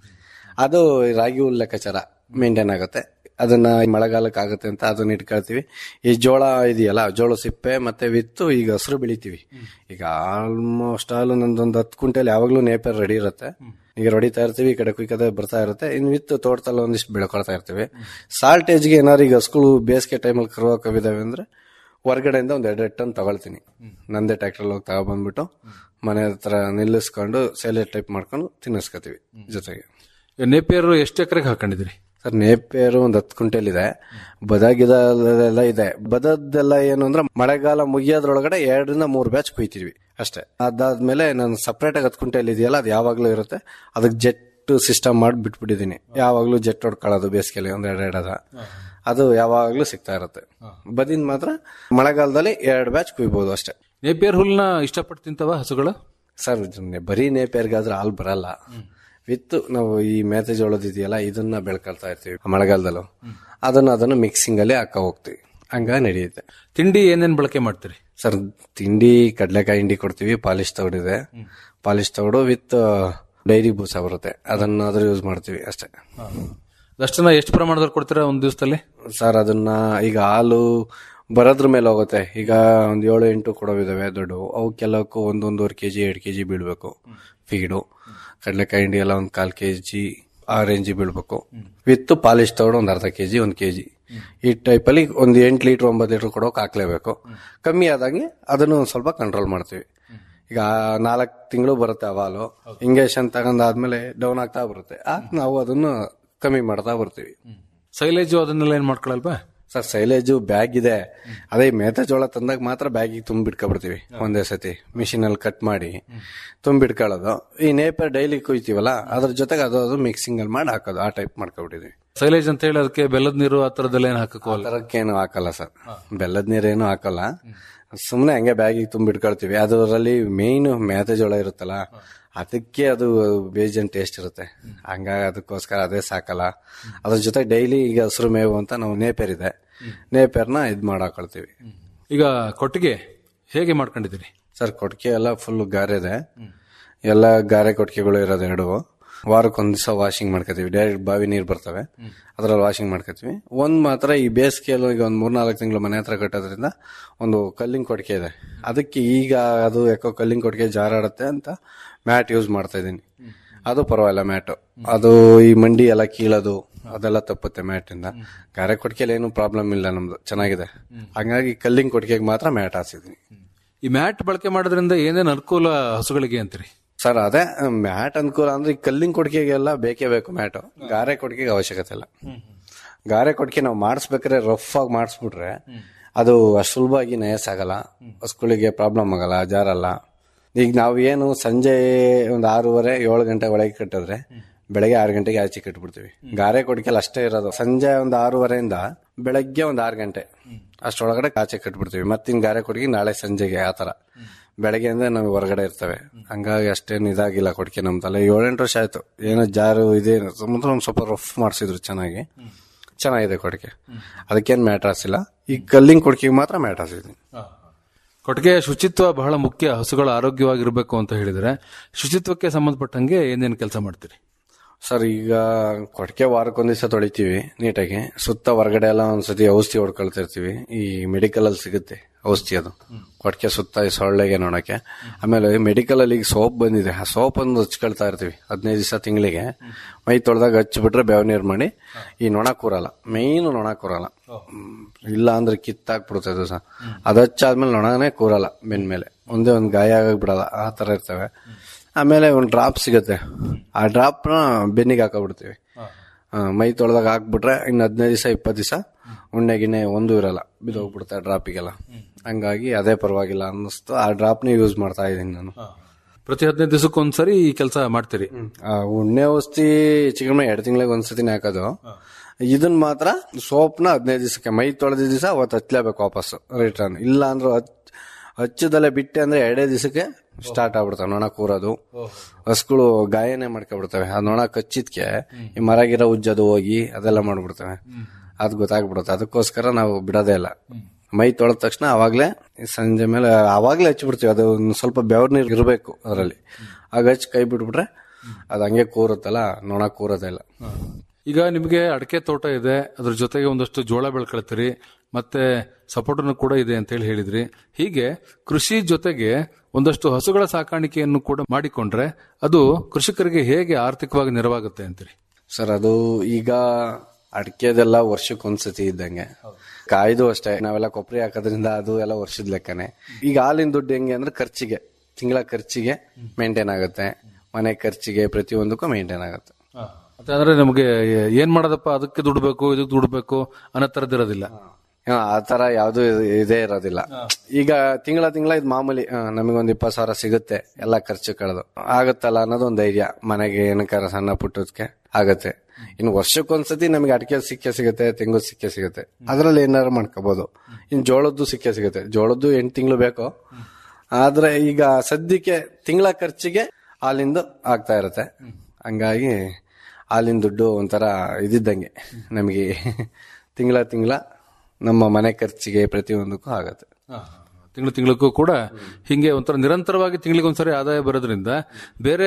ಅದು ಈ ರಾಗಿ ಹುಲ್ ಲೆಕ್ಕಾಚಾರ ಮೇಂಟೈನ್ ಆಗುತ್ತೆ ಅದನ್ನ ಮಳೆಗಾಲಕ್ಕೆ ಆಗುತ್ತೆ ಅಂತ ಅದನ್ನ ಇಟ್ಕೊಳ್ತೀವಿ ಈ ಜೋಳ ಇದೆಯಲ್ಲ ಜೋಳ ಸಿಪ್ಪೆ ಮತ್ತೆ ವಿತ್ತು ಈಗ ಹಸಿರು ಬೆಳಿತೀವಿ ಈಗ ಆಲ್ಮೋಸ್ಟ್ ಆಲ್ ನಂದೊಂದು ಹತ್ತು ಕ್ವಿಂಟಲ್ ಯಾವಾಗ್ಲೂ ನೇಪರ್ ರೆಡಿ ಇರುತ್ತೆ ಈಗ ಹೊಡಿತಾ ಇರ್ತೀವಿ ಈ ಕಡೆ ಕುಯ್ಕದ ಬರ್ತಾ ಇರುತ್ತೆ ಇನ್ ವಿತ್ ತೋಟದಲ್ಲಿ ಒಂದಿಷ್ಟು ಬೆಳ್ಕೊಳ್ತಾ ಇರ್ತೀವಿ ಸಾಲ್ಟೇಜ್ಗೆ ಏನಾರು ಈಗ ಹಸ್ಗಳು ಬೇಸಿಗೆ ಟೈಮಲ್ಲಿ ಕರುವ ಕವಿದಾವೆ ಅಂದ್ರೆ ಹೊರಗಡೆಯಿಂದ ಒಂದ್ ಎರಡು ಟನ್ ತಗೊಳ್ತೀನಿ ನಂದೇ ಟ್ರ್ಯಾಕ್ಟರ್ ಹೋಗಿ ತಗೊಬಂದ್ಬಿಟ್ಟು ಮನೆ ಹತ್ರ ನಿಲ್ಲಿಸ್ಕೊಂಡು ಸೈಲೆಟ್ ಟೈಪ್ ಮಾಡ್ಕೊಂಡು ತಿನ್ನಿಸ್ಕೊತೀವಿ ಜೊತೆಗೆ ಈಗ ನೇಪಿಯರ್ ಎಷ್ಟು ಎಕರೆಗೆ ಹಾಕೊಂಡಿದ್ರಿ ಸರ್ ನೇಪೇರು ಒಂದ್ ಹತ್ತು ಕ್ವಿಂಟಲ್ ಇದೆ ಬದ ಗಿದ ಎಲ್ಲ ಇದೆ ಬದದ್ದೆಲ್ಲ ಏನು ಅಂದ್ರೆ ಮಳೆಗಾಲ ಮುಗಿಯೋದ್ರೊಳಗಡೆ ಎರಡರಿಂದ ಮೂರು ಬ್ಯಾಚ್ ಕುಯ್ತೀವಿ ಅಷ್ಟೇ ಅದಾದ್ಮೇಲೆ ನಾನು ಸಪ್ರೇಟ್ ಆಗಿ ಹತ್ತು ಕ್ವಿಂಟಲ್ ಇದೆಯಲ್ಲ ಅದು ಯಾವಾಗ್ಲೂ ಇರುತ್ತೆ ಅದಕ್ಕೆ ಜೆಟ್ ಸಿಸ್ಟಮ್ ಮಾಡಿ ಬಿಟ್ಬಿಟ್ಟಿದೀನಿ ಯಾವಾಗ್ಲೂ ಜೆಟ್ ಹೊಡ್ಕೊಳ್ಳೋದು ಬೇಸಿಗೆಲಿ ಒಂದ್ ಎರಡು ಎರಡದ ಅದು ಯಾವಾಗ್ಲೂ ಸಿಗ್ತಾ ಇರುತ್ತೆ ಬದಿನ್ ಮಾತ್ರ ಮಳೆಗಾಲದಲ್ಲಿ ಎರಡು ಬ್ಯಾಚ್ ಕುಯ್ಬೋದು ಅಷ್ಟೇ ನೇಪಿಯರ್ ಹುಲ್ನ ಇಷ್ಟಪಟ್ಟು ತಿಂತವ ಹಸುಗಳು ಸರ್ ಇದನ್ನೇ ಬರೀ ನೇಪೇರ್ಗಾದ್ರೆ ಹಾಲು ಬರಲ್ಲ ವಿತ್ ನಾವು ಈ ಮೇತೆ ಜೋಳದ ಇದೆಯಲ್ಲ ಇದನ್ನ ಬೆಳ್ಕೊಳ್ತಾ ಇರ್ತೀವಿ ಮಳೆಗಾಲದಲ್ಲೂ ಅದನ್ನ ಅದನ್ನ ಮಿಕ್ಸಿಂಗ್ ಅಲ್ಲಿ ಹಾಕ ಹೋಗ್ತೀವಿ ಹಂಗ ನಡೆಯುತ್ತೆ ತಿಂಡಿ ಏನೇನ್ ಬಳಕೆ ಮಾಡ್ತೀರಿ ಸರ್ ತಿಂಡಿ ಕಡಲೆಕಾಯಿ ಹಿಂಡಿ ಕೊಡ್ತೀವಿ ಪಾಲಿಶ್ ತಗೊಂಡಿದೆ ಪಾಲಿಶ್ ತಗೊಂಡು ವಿತ್ ಡೈರಿ ಬೂಸ ಬರುತ್ತೆ ಅದನ್ನ ಅದ್ರ ಯೂಸ್ ಮಾಡ್ತೀವಿ ಅಷ್ಟೇ ಅಷ್ಟನ್ನ ಎಷ್ಟು ಪ್ರಮಾಣದಲ್ಲಿ ಕೊಡ್ತೀರಾ ಒಂದ್ ದಿವಸದಲ್ಲಿ ಸರ್ ಅದನ್ನ ಈಗ ಹಾಲು ಬರೋದ್ರ ಮೇಲೆ ಹೋಗುತ್ತೆ ಈಗ ಒಂದ್ ಏಳು ಎಂಟು ಕೊಡೋವಿದಾವೆ ದೊಡ್ಡವು ಅವಕ್ಕೆಲ್ಲಕ್ಕೂ ಒಂದೊಂದೂವರೆ ಕೆಜಿ ಎರಡು ಕೆಜಿ ಬೀಳ್ಬೇಕು ಫೀಡು ಕಡಲೆಕಾಯಿ ಹಿಂಡಿ ಎಲ್ಲ ಒಂದ್ ಕಾಲ್ ಕೆಜಿ ಆ ರೇಂಜಿ ಬೀಳ್ಬೇಕು ವಿತ್ ಪಾಲಿಶ್ ತಗೊಂಡು ಒಂದ್ ಅರ್ಧ ಕೆಜಿ ಒಂದ್ ಕೆಜಿ ಈ ಟೈಪಲ್ಲಿ ಒಂದ್ ಎಂಟು ಲೀಟರ್ ಒಂಬತ್ತು ಲೀಟರ್ ಕೊಡೋಕೆ ಹಾಕ್ಲೇಬೇಕು ಕಮ್ಮಿ ಆದಂಗೆ ಅದನ್ನು ಒಂದ್ ಸ್ವಲ್ಪ ಕಂಟ್ರೋಲ್ ಮಾಡ್ತೀವಿ ಈಗ ನಾಲ್ಕು ತಿಂಗಳು ಬರುತ್ತೆ ಆ ಹಾಲು ಇಂಜೆಕ್ಷನ್ ತಗೊಂಡಾದ್ಮೇಲೆ ಡೌನ್ ಆಗ್ತಾ ಬರುತ್ತೆ ಆಗ ನಾವು ಅದನ್ನು ಕಮ್ಮಿ ಮಾಡ್ತಾ ಬರ್ತೀವಿ ಸೈಲೇಜು ಅದನ್ನೆಲ್ಲ ಏನ್ ಮಾಡ್ಕೊಳಲ್ವಾ ಸರ್ ಸೈಲೇಜು ಬ್ಯಾಗ್ ಇದೆ ಅದೇ ಮೇತೆ ಜೋಳ ತಂದಾಗ ಮಾತ್ರ ಬ್ಯಾಗಿಗೆ ತುಂಬಿಟ್ಕೊಬಿಡ್ತೀವಿ ಒಂದೇ ಸತಿ ಮಿಷಿನ್ ಅಲ್ಲಿ ಕಟ್ ಮಾಡಿ ತುಂಬಿಟ್ಕೊಳ್ಳೋದು ಈ ನೇಪರ್ ಡೈಲಿ ಕುಯ್ತೀವಲ್ಲ ಅದ್ರ ಜೊತೆಗೆ ಅದು ಅದು ಮಿಕ್ಸಿಂಗ್ ಅಲ್ಲಿ ಮಾಡಿ ಹಾಕೋದು ಆ ಟೈಪ್ ಮಾಡ್ಕೊಬಿಟ್ಟಿದ್ವಿ ಸೈಲೇಜ್ ಅಂತ ಹೇಳಿ ಅದಕ್ಕೆ ಬೆಲ್ಲದ ನೀರು ಆ ತರದೆಲ್ಲ ಏನ್ ಹಾಕಕ್ಕಲ್ಲ ಅದಕ್ಕೇನು ಹಾಕಲ್ಲ ಸರ್ ಬೆಲ್ಲದ ನೀರೇನು ಹಾಕಲ್ಲ ಸುಮ್ಮನೆ ಹಂಗೆ ಬ್ಯಾಗಿಗೆ ತುಂಬಿಟ್ಕೊಳ್ತೀವಿ ಅದರಲ್ಲಿ ಮೇಯ್ನ್ ಮೇತೆ ಜೋಳ ಇರುತ್ತಲ್ಲ ಅದಕ್ಕೆ ಅದು ಬೇಜನ್ ಟೇಸ್ಟ್ ಇರುತ್ತೆ ಹಂಗಾಗಿ ಅದಕ್ಕೋಸ್ಕರ ಅದೇ ಸಾಕಲ್ಲ ಅದ್ರ ಜೊತೆ ಡೈಲಿ ಈಗ ಹಸಿರು ಮೇವು ಅಂತ ನಾವು ನೇಪೇರ್ ಇದೆ ನೇಪೇರ್ನ ಇದ್ ಮಾಡಾಕೊಳ್ತೀವಿ ಈಗ ಕೊಟ್ಟಿಗೆ ಹೇಗೆ ಮಾಡ್ಕೊಂಡಿದ್ದೀರಿ ಸರ್ ಕೊಟ್ಟಿಗೆ ಎಲ್ಲ ಫುಲ್ ಗಾರೆ ಇದೆ ಎಲ್ಲ ಗಾರೆ ಕೊಟ್ಟಿಗೆಗಳು ಇರೋದು ಎರಡು ವಾರಕ್ಕೆ ಒಂದ್ ದಿವಸ ವಾಷಿಂಗ್ ಮಾಡ್ಕೋತೀವಿ ಡೈರೆಕ್ಟ್ ಬಾವಿ ನೀರು ಬರ್ತವೆ ಅದ್ರಲ್ಲಿ ವಾಷಿಂಗ್ ಮಾಡ್ಕೋತೀವಿ ಒಂದ್ ಮಾತ್ರ ಈ ಬೇಸಿಗೆಯಲ್ಲಿ ಈಗ ಒಂದ್ ಮೂರ್ನಾಲ್ಕು ತಿಂಗಳು ಮನೆ ಹತ್ರ ಕಟ್ಟೋದ್ರಿಂದ ಒಂದು ಕಲ್ಲಿಂಗ್ ಕೊಟ್ಟಿಗೆ ಇದೆ ಅದಕ್ಕೆ ಈಗ ಅದು ಯಾಕೋ ಕಲ್ಲಿಂಗ್ ಕೊಟ್ಟಿಗೆ ಜಾರಾಡುತ್ತೆ ಅಂತ ಮ್ಯಾಟ್ ಯೂಸ್ ಮಾಡ್ತಾ ಇದ್ದೀನಿ ಅದು ಪರವಾಗಿಲ್ಲ ಮ್ಯಾಟು ಅದು ಈ ಮಂಡಿ ಎಲ್ಲ ಕೀಳೋದು ಅದೆಲ್ಲ ತಪ್ಪುತ್ತೆ ಮ್ಯಾಟ್ ಇಂದ ಗಾರೆ ಕೊಟ್ಟಿಗೆಯಲ್ಲಿ ಏನು ಪ್ರಾಬ್ಲಮ್ ಇಲ್ಲ ನಮ್ದು ಚೆನ್ನಾಗಿದೆ ಹಂಗಾಗಿ ಕಲ್ಲಿಂಗ್ ಕೊಟ್ಟಿಗೆಗೆ ಮಾತ್ರ ಮ್ಯಾಟ್ ಹಾಸಿದೀನಿ ಈ ಮ್ಯಾಟ್ ಬಳಕೆ ಮಾಡೋದ್ರಿಂದ ಏನೇನ್ ಅನುಕೂಲ ಹಸುಗಳಿಗೆ ಅಂತೀರಿ ಸರ್ ಅದೇ ಮ್ಯಾಟ್ ಅನುಕೂಲ ಅಂದ್ರೆ ಈ ಕಲ್ಲಿನ ಕೊಡ್ಕೆಗೆಲ್ಲ ಬೇಕೇ ಬೇಕು ಮ್ಯಾಟು ಗಾರೆ ಕೊಡ್ಕೆಗೆ ಅವಶ್ಯಕತೆ ಇಲ್ಲ ಗಾರೆ ಕೊಡ್ಕೆ ನಾವು ಮಾಡಿಸ್ಬೇಕಾದ್ರೆ ರಫ್ ಆಗಿ ಮಾಡಿಸ್ಬಿಟ್ರೆ ಅದು ಅಷ್ಟು ಸುಲಭವಾಗಿ ನಯಸ್ ಆಗಲ್ಲ ಹಸ್ಗಳಿಗೆ ಪ್ರಾಬ್ಲಮ್ ಆಗಲ್ಲ ಜಾರಲ್ಲ ಈಗ ನಾವು ಏನು ಸಂಜೆ ಒಂದು ಆರೂವರೆ ಏಳು ಗಂಟೆ ಒಳಗೆ ಕಟ್ಟಿದ್ರೆ ಬೆಳಗ್ಗೆ ಆರು ಗಂಟೆಗೆ ಆಚೆ ಕಟ್ಬಿಡ್ತೀವಿ ಗಾರೆ ಕೊಡ್ಕೆಲ್ಲ ಅಷ್ಟೇ ಇರೋದು ಸಂಜೆ ಒಂದು ಆರೂವರೆಯಿಂದ ಬೆಳಗ್ಗೆ ಒಂದು ಆರು ಗಂಟೆ ಅಷ್ಟೊಳಗಡೆ ಆಚೆ ಕಟ್ಬಿಡ್ತೀವಿ ಮತ್ತಿನ್ ಗಾರೆ ಕೊಡ್ಗೆ ನಾಳೆ ಸಂಜೆಗೆ ಆ ಥರ ಬೆಳಗ್ಗೆ ಅಂದ್ರೆ ನಾವು ಹೊರಗಡೆ ಇರ್ತವೆ ಹಂಗಾಗಿ ಅಷ್ಟೇನು ಇದಾಗಿಲ್ಲ ಕೊಡ್ಕೆ ನಮ್ದಲ್ಲ ಏಳೆಂಟು ವರ್ಷ ಆಯ್ತು ಏನೋ ಜಾರು ಇದೇನು ಸಮುದ್ರ ಒಂದು ಸ್ವಲ್ಪ ರಫ್ ಮಾಡಿಸಿದ್ರು ಚೆನ್ನಾಗಿ ಚೆನ್ನಾಗಿದೆ ಕೊಡ್ಕೆ ಅದಕ್ಕೇನು ಮ್ಯಾಟ್ರಾಸ್ ಇಲ್ಲ ಈ ಕಲ್ಲಿನ ಕೊಡ್ಕೆಗೆ ಮಾತ್ರ ಮ್ಯಾಟ್ರಾಸ್ ಇದೆ ಕೊಟ್ಟಿಗೆ ಶುಚಿತ್ವ ಬಹಳ ಮುಖ್ಯ ಹಸುಗಳು ಆರೋಗ್ಯವಾಗಿರ್ಬೇಕು ಅಂತ ಹೇಳಿದ್ರೆ ಶುಚಿತ್ವಕ್ಕೆ ಸಂಬಂಧಪಟ್ಟಂಗೆ ಏನೇನು ಕೆಲಸ ಮಾಡ್ತೀರಿ ಸರ್ ಈಗ ಕೊಡ್ಕೆ ವಾರಕ್ಕೊಂದ್ ದಿವಸ ತೊಳಿತೀವಿ ನೀಟಾಗಿ ಸುತ್ತ ಹೊರಗಡೆ ಎಲ್ಲ ಒಂದ್ಸತಿ ಔಷಧಿ ಹೊಡ್ಕೊಳ್ತಿರ್ತೀವಿ ಈ ಮೆಡಿಕಲ್ ಅಲ್ಲಿ ಸಿಗುತ್ತೆ ಔಷಧಿ ಅದು ಕೊಡ್ಕೆ ಸುತ್ತ ಈ ಸೊಳ್ಳೆಗೆ ನೋಡಕ್ಕೆ ಆಮೇಲೆ ಮೆಡಿಕಲ್ ಅಲ್ಲಿ ಈಗ ಸೋಪ್ ಬಂದಿದೆ ಆ ಸೋಪ್ ಒಂದು ಹಚ್ಕೊಳ್ತಾ ಇರ್ತೀವಿ ಹದಿನೈದು ದಿವಸ ತಿಂಗಳಿಗೆ ಮೈ ತೊಳೆದಾಗ ಹಚ್ಬಿಟ್ರೆ ಬೇವ್ ನೀರು ಮಾಡಿ ಈ ನೊಣ ಕೂರಲ್ಲ ಮೇಯ್ನು ನೊಣ ಕೂರಲ್ಲ ಹ್ಮ್. ಇಲ್ಲ ಅಂದ್ರೆ ಕಿತ್ತಾಕ್ಬಿಡುತ್ತೆ ಅದು ಸಹ ಅದು ಹಚ್ಚಾದ್ಮೇಲೆ ನೊಣನೇ ಕೂರಲ್ಲ ಬೆನ್ ಮೇಲೆ ಒಂದೇ ಒಂದು ಗಾಯ ಆಗಿಬಿಡಲ್ಲ ಆ ತರ ಇರ್ತವೆ ಆಮೇಲೆ ಒಂದು ಡ್ರಾಪ್ ಸಿಗುತ್ತೆ ಆ ಡ್ರಾಪ್ನ ಬೆನ್ನಿಗೆ ಹಾಕೊಬಿಡ್ತೀವಿ ಆ, ಮೈ ತೊಳೆದಾಗ ಹಾಕ್ಬಿಟ್ರೆ ಇನ್ನು ಹದಿನೈದು ದಿವಸ ಇಪ್ಪತ್ತು ದಿವಸ ಉಣ್ಣೆ ಗಿಣ್ಣೆ ಒಂದು ಇರಲ್ಲ ಬಿದ್ದೋಗ್ಬಿಡುತ್ತೆ ಆ ಡ್ರಾಪಿಗೆಲ್ಲ ಹಂಗಾಗಿ ಅದೇ ಪರವಾಗಿಲ್ಲ ಅನ್ನಿಸ್ತು ಆ ಡ್ರಾಪ್ನೇ ಯೂಸ್ ಮಾಡ್ತಾ ಇದ್ದೀನಿ ನಾನು ಪ್ರತಿ ಹದಿನೈದು ದಿವಸಕ್ಕೊಂದ್ಸರಿ ಈ ಕೆಲಸ ಮಾಡ್ತೀರಿ ಆ ಉಣ್ಣೆ ಔಷಧಿ ಚಿಕನ್ ಎರಡು ತಿಂಗಳಿಗೆ ಒಂದ್ಸತಿನೇ ಹಾಕೋದು ಇದನ್ನ ಮಾತ್ರ ಸೋಪ್ನ ಹದಿನೈದು ದಿವಸಕ್ಕೆ ಮೈ ತೊಳೆದ ದಿವಸ ಅವತ್ತು ಹಚ್ಲೇಬೇಕು ವಾಪಸ್ ರಿಟರ್ನ್ ಇಲ್ಲ ಅಂದ್ರೆ ಹಚ್- ಹಚ್ಚದಲ್ಲೇ ಬಿಟ್ಟೆ ಅಂದ್ರೆ ಎರಡೇ ದಿವಸಕ್ಕೆ ಸ್ಟಾರ್ಟ್ ಆಗ್ಬಿಡ್ತಾವೆ ನೊಣ ಕೂರೋದು ಹಸ್ಗಳು ಗಾಯನೇ ಮಾಡ್ಕೊಬಿಡ್ತವೆ ಆ ನೊಣ ಕಚ್ಚಿದ್ಕೆ ಈ ಮರ ಗಿರ ಉಜ್ಜೋದು ಹೋಗಿ ಅದೆಲ್ಲ ಮಾಡ್ಬಿಡ್ತವೆ ಅದು ಗೊತ್ತಾಗ್ಬಿಡುತ್ತೆ ಅದಕ್ಕೋಸ್ಕರ ನಾವು ಬಿಡೋದೇ ಇಲ್ಲ ಮೈ ತೊಳೆದ ತಕ್ಷಣ ಅವಾಗ್ಲೇ ಸಂಜೆ ಮೇಲೆ ಅವಾಗ್ಲೇ ಹಚ್ಬಿಡ್ತೀವಿ ಅದು ಒಂದ್ ಸ್ವಲ್ಪ ಬೆವ್ರ ನೀರು ಇರಬೇಕು ಅದರಲ್ಲಿ ಆಗ ಹಚ್ಚಿ ಕೈ ಬಿಟ್ಬಿಟ್ರೆ ಅದು ಹಂಗೆ ಕೂರುತ್ತಲ್ಲ ನೊಣ ಕೂರೋದೇ ಇಲ್ಲ ಈಗ ನಿಮಗೆ ಅಡಕೆ ತೋಟ ಇದೆ ಅದ್ರ ಜೊತೆಗೆ ಒಂದಷ್ಟು ಜೋಳ ಬೆಳ್ಕೊಳ್ತೀರಿ ಮತ್ತೆ ಸಪೋರ್ಟನ್ನು ಕೂಡ ಇದೆ ಅಂತ ಹೇಳಿ ಹೇಳಿದ್ರಿ ಹೀಗೆ ಕೃಷಿ ಜೊತೆಗೆ ಒಂದಷ್ಟು ಹಸುಗಳ ಸಾಕಾಣಿಕೆಯನ್ನು ಕೂಡ ಮಾಡಿಕೊಂಡ್ರೆ ಅದು ಕೃಷಿಕರಿಗೆ ಹೇಗೆ ಆರ್ಥಿಕವಾಗಿ ನೆರವಾಗುತ್ತೆ ಅಂತೀರಿ ಸರ್ ಅದು ಈಗ ಅಡಿಕೆದೆಲ್ಲ ವರ್ಷಕ್ಕೆ ಒಂದ್ಸತಿ ಇದ್ದಂಗೆ ಕಾಯ್ದು ಅಷ್ಟೇ ನಾವೆಲ್ಲ ಕೊಬ್ಬರಿ ಹಾಕೋದ್ರಿಂದ ಅದು ಎಲ್ಲ ವರ್ಷದ ಲೆಕ್ಕನೆ ಈಗ ಹಾಲಿನ ದುಡ್ಡು ಹೆಂಗೆ ಅಂದ್ರೆ ಖರ್ಚಿಗೆ ತಿಂಗಳ ಖರ್ಚಿಗೆ ಮೇಂಟೈನ್ ಆಗುತ್ತೆ ಮನೆ ಖರ್ಚಿಗೆ ಪ್ರತಿಯೊಂದಕ್ಕೂ ಮೇಂಟೈನ್ ಆಗುತ್ತೆ ಮತ್ತೆ ಅಂದ್ರೆ ನಮಗೆ ಏನ್ ಮಾಡೋದಪ್ಪ ಅದಕ್ಕೆ ದುಡ್ಬೇಕು ಇದಕ್ಕೆ ದುಡ್ಬೇಕು ಅನ್ನೋ ತರದಿರೋದಿಲ್ಲ ಹಾ, ಆ ತರ ಯಾವ್ದು ಇದೇ ಇರೋದಿಲ್ಲ ಈಗ ತಿಂಗಳ ತಿಂಗಳ ಇದು ಮಾಮೂಲಿ ಆ, ನಮಗೊಂದ್ ಇಪ್ಪತ್ತು ಸಾವಿರ ಸಿಗುತ್ತೆ ಎಲ್ಲ ಖರ್ಚು ಕಳೆದು ಆಗುತ್ತಲ್ಲ ಅನ್ನೋದು ಒಂದು ಧೈರ್ಯ ಮನೆಗೆ ಏನಕ್ಕಾರ ಸಣ್ಣ ಪುಟ್ಟದಕ್ಕೆ ಆಗತ್ತೆ ಇನ್ನು ವರ್ಷಕ್ಕೊಂದ್ಸತಿ ನಮಗೆ ಅಡಿಕೆ ಸಿಕ್ಕೇ ಸಿಗುತ್ತೆ ತೆಂಗು ಸಿಕ್ಕೇ ಸಿಗುತ್ತೆ ಅದ್ರಲ್ಲಿ ಏನಾರು ಮಾಡ್ಕೋಬಹುದು ಇನ್ನು ಜೋಳದ್ದು ಸಿಕ್ಕೇ ಸಿಗುತ್ತೆ ಜೋಳದ್ದು ಎಂಟು ತಿಂಗಳು ಬೇಕು ಆದ್ರೆ ಈಗ ಸದ್ಯಕ್ಕೆ ತಿಂಗಳ ಖರ್ಚಿಗೆ ಹಾಲಿಂದು ಆಗ್ತಾ ಇರುತ್ತೆ ಹಂಗಾಗಿ ಹಾಲಿನ ದುಡ್ಡು ಒಂಥರ ಇದಿದ್ದಂಗೆ ನಮಗೆ ತಿಂಗಳ ತಿಂಗಳ ನಮ್ಮ ಮನೆ ಖರ್ಚಿಗೆ ಪ್ರತಿಯೊಂದಕ್ಕೂ ಆಗತ್ತೆ ತಿಂಗಳು ತಿಂಗಳಕ್ಕೂ ಕೂಡ ಹಿಂಗೆ ಒಂಥರ ನಿರಂತರವಾಗಿ ತಿಂಗಳಿಗೆ ಒಂದ್ಸರಿ ಆದಾಯ ಬರೋದ್ರಿಂದ ಬೇರೆ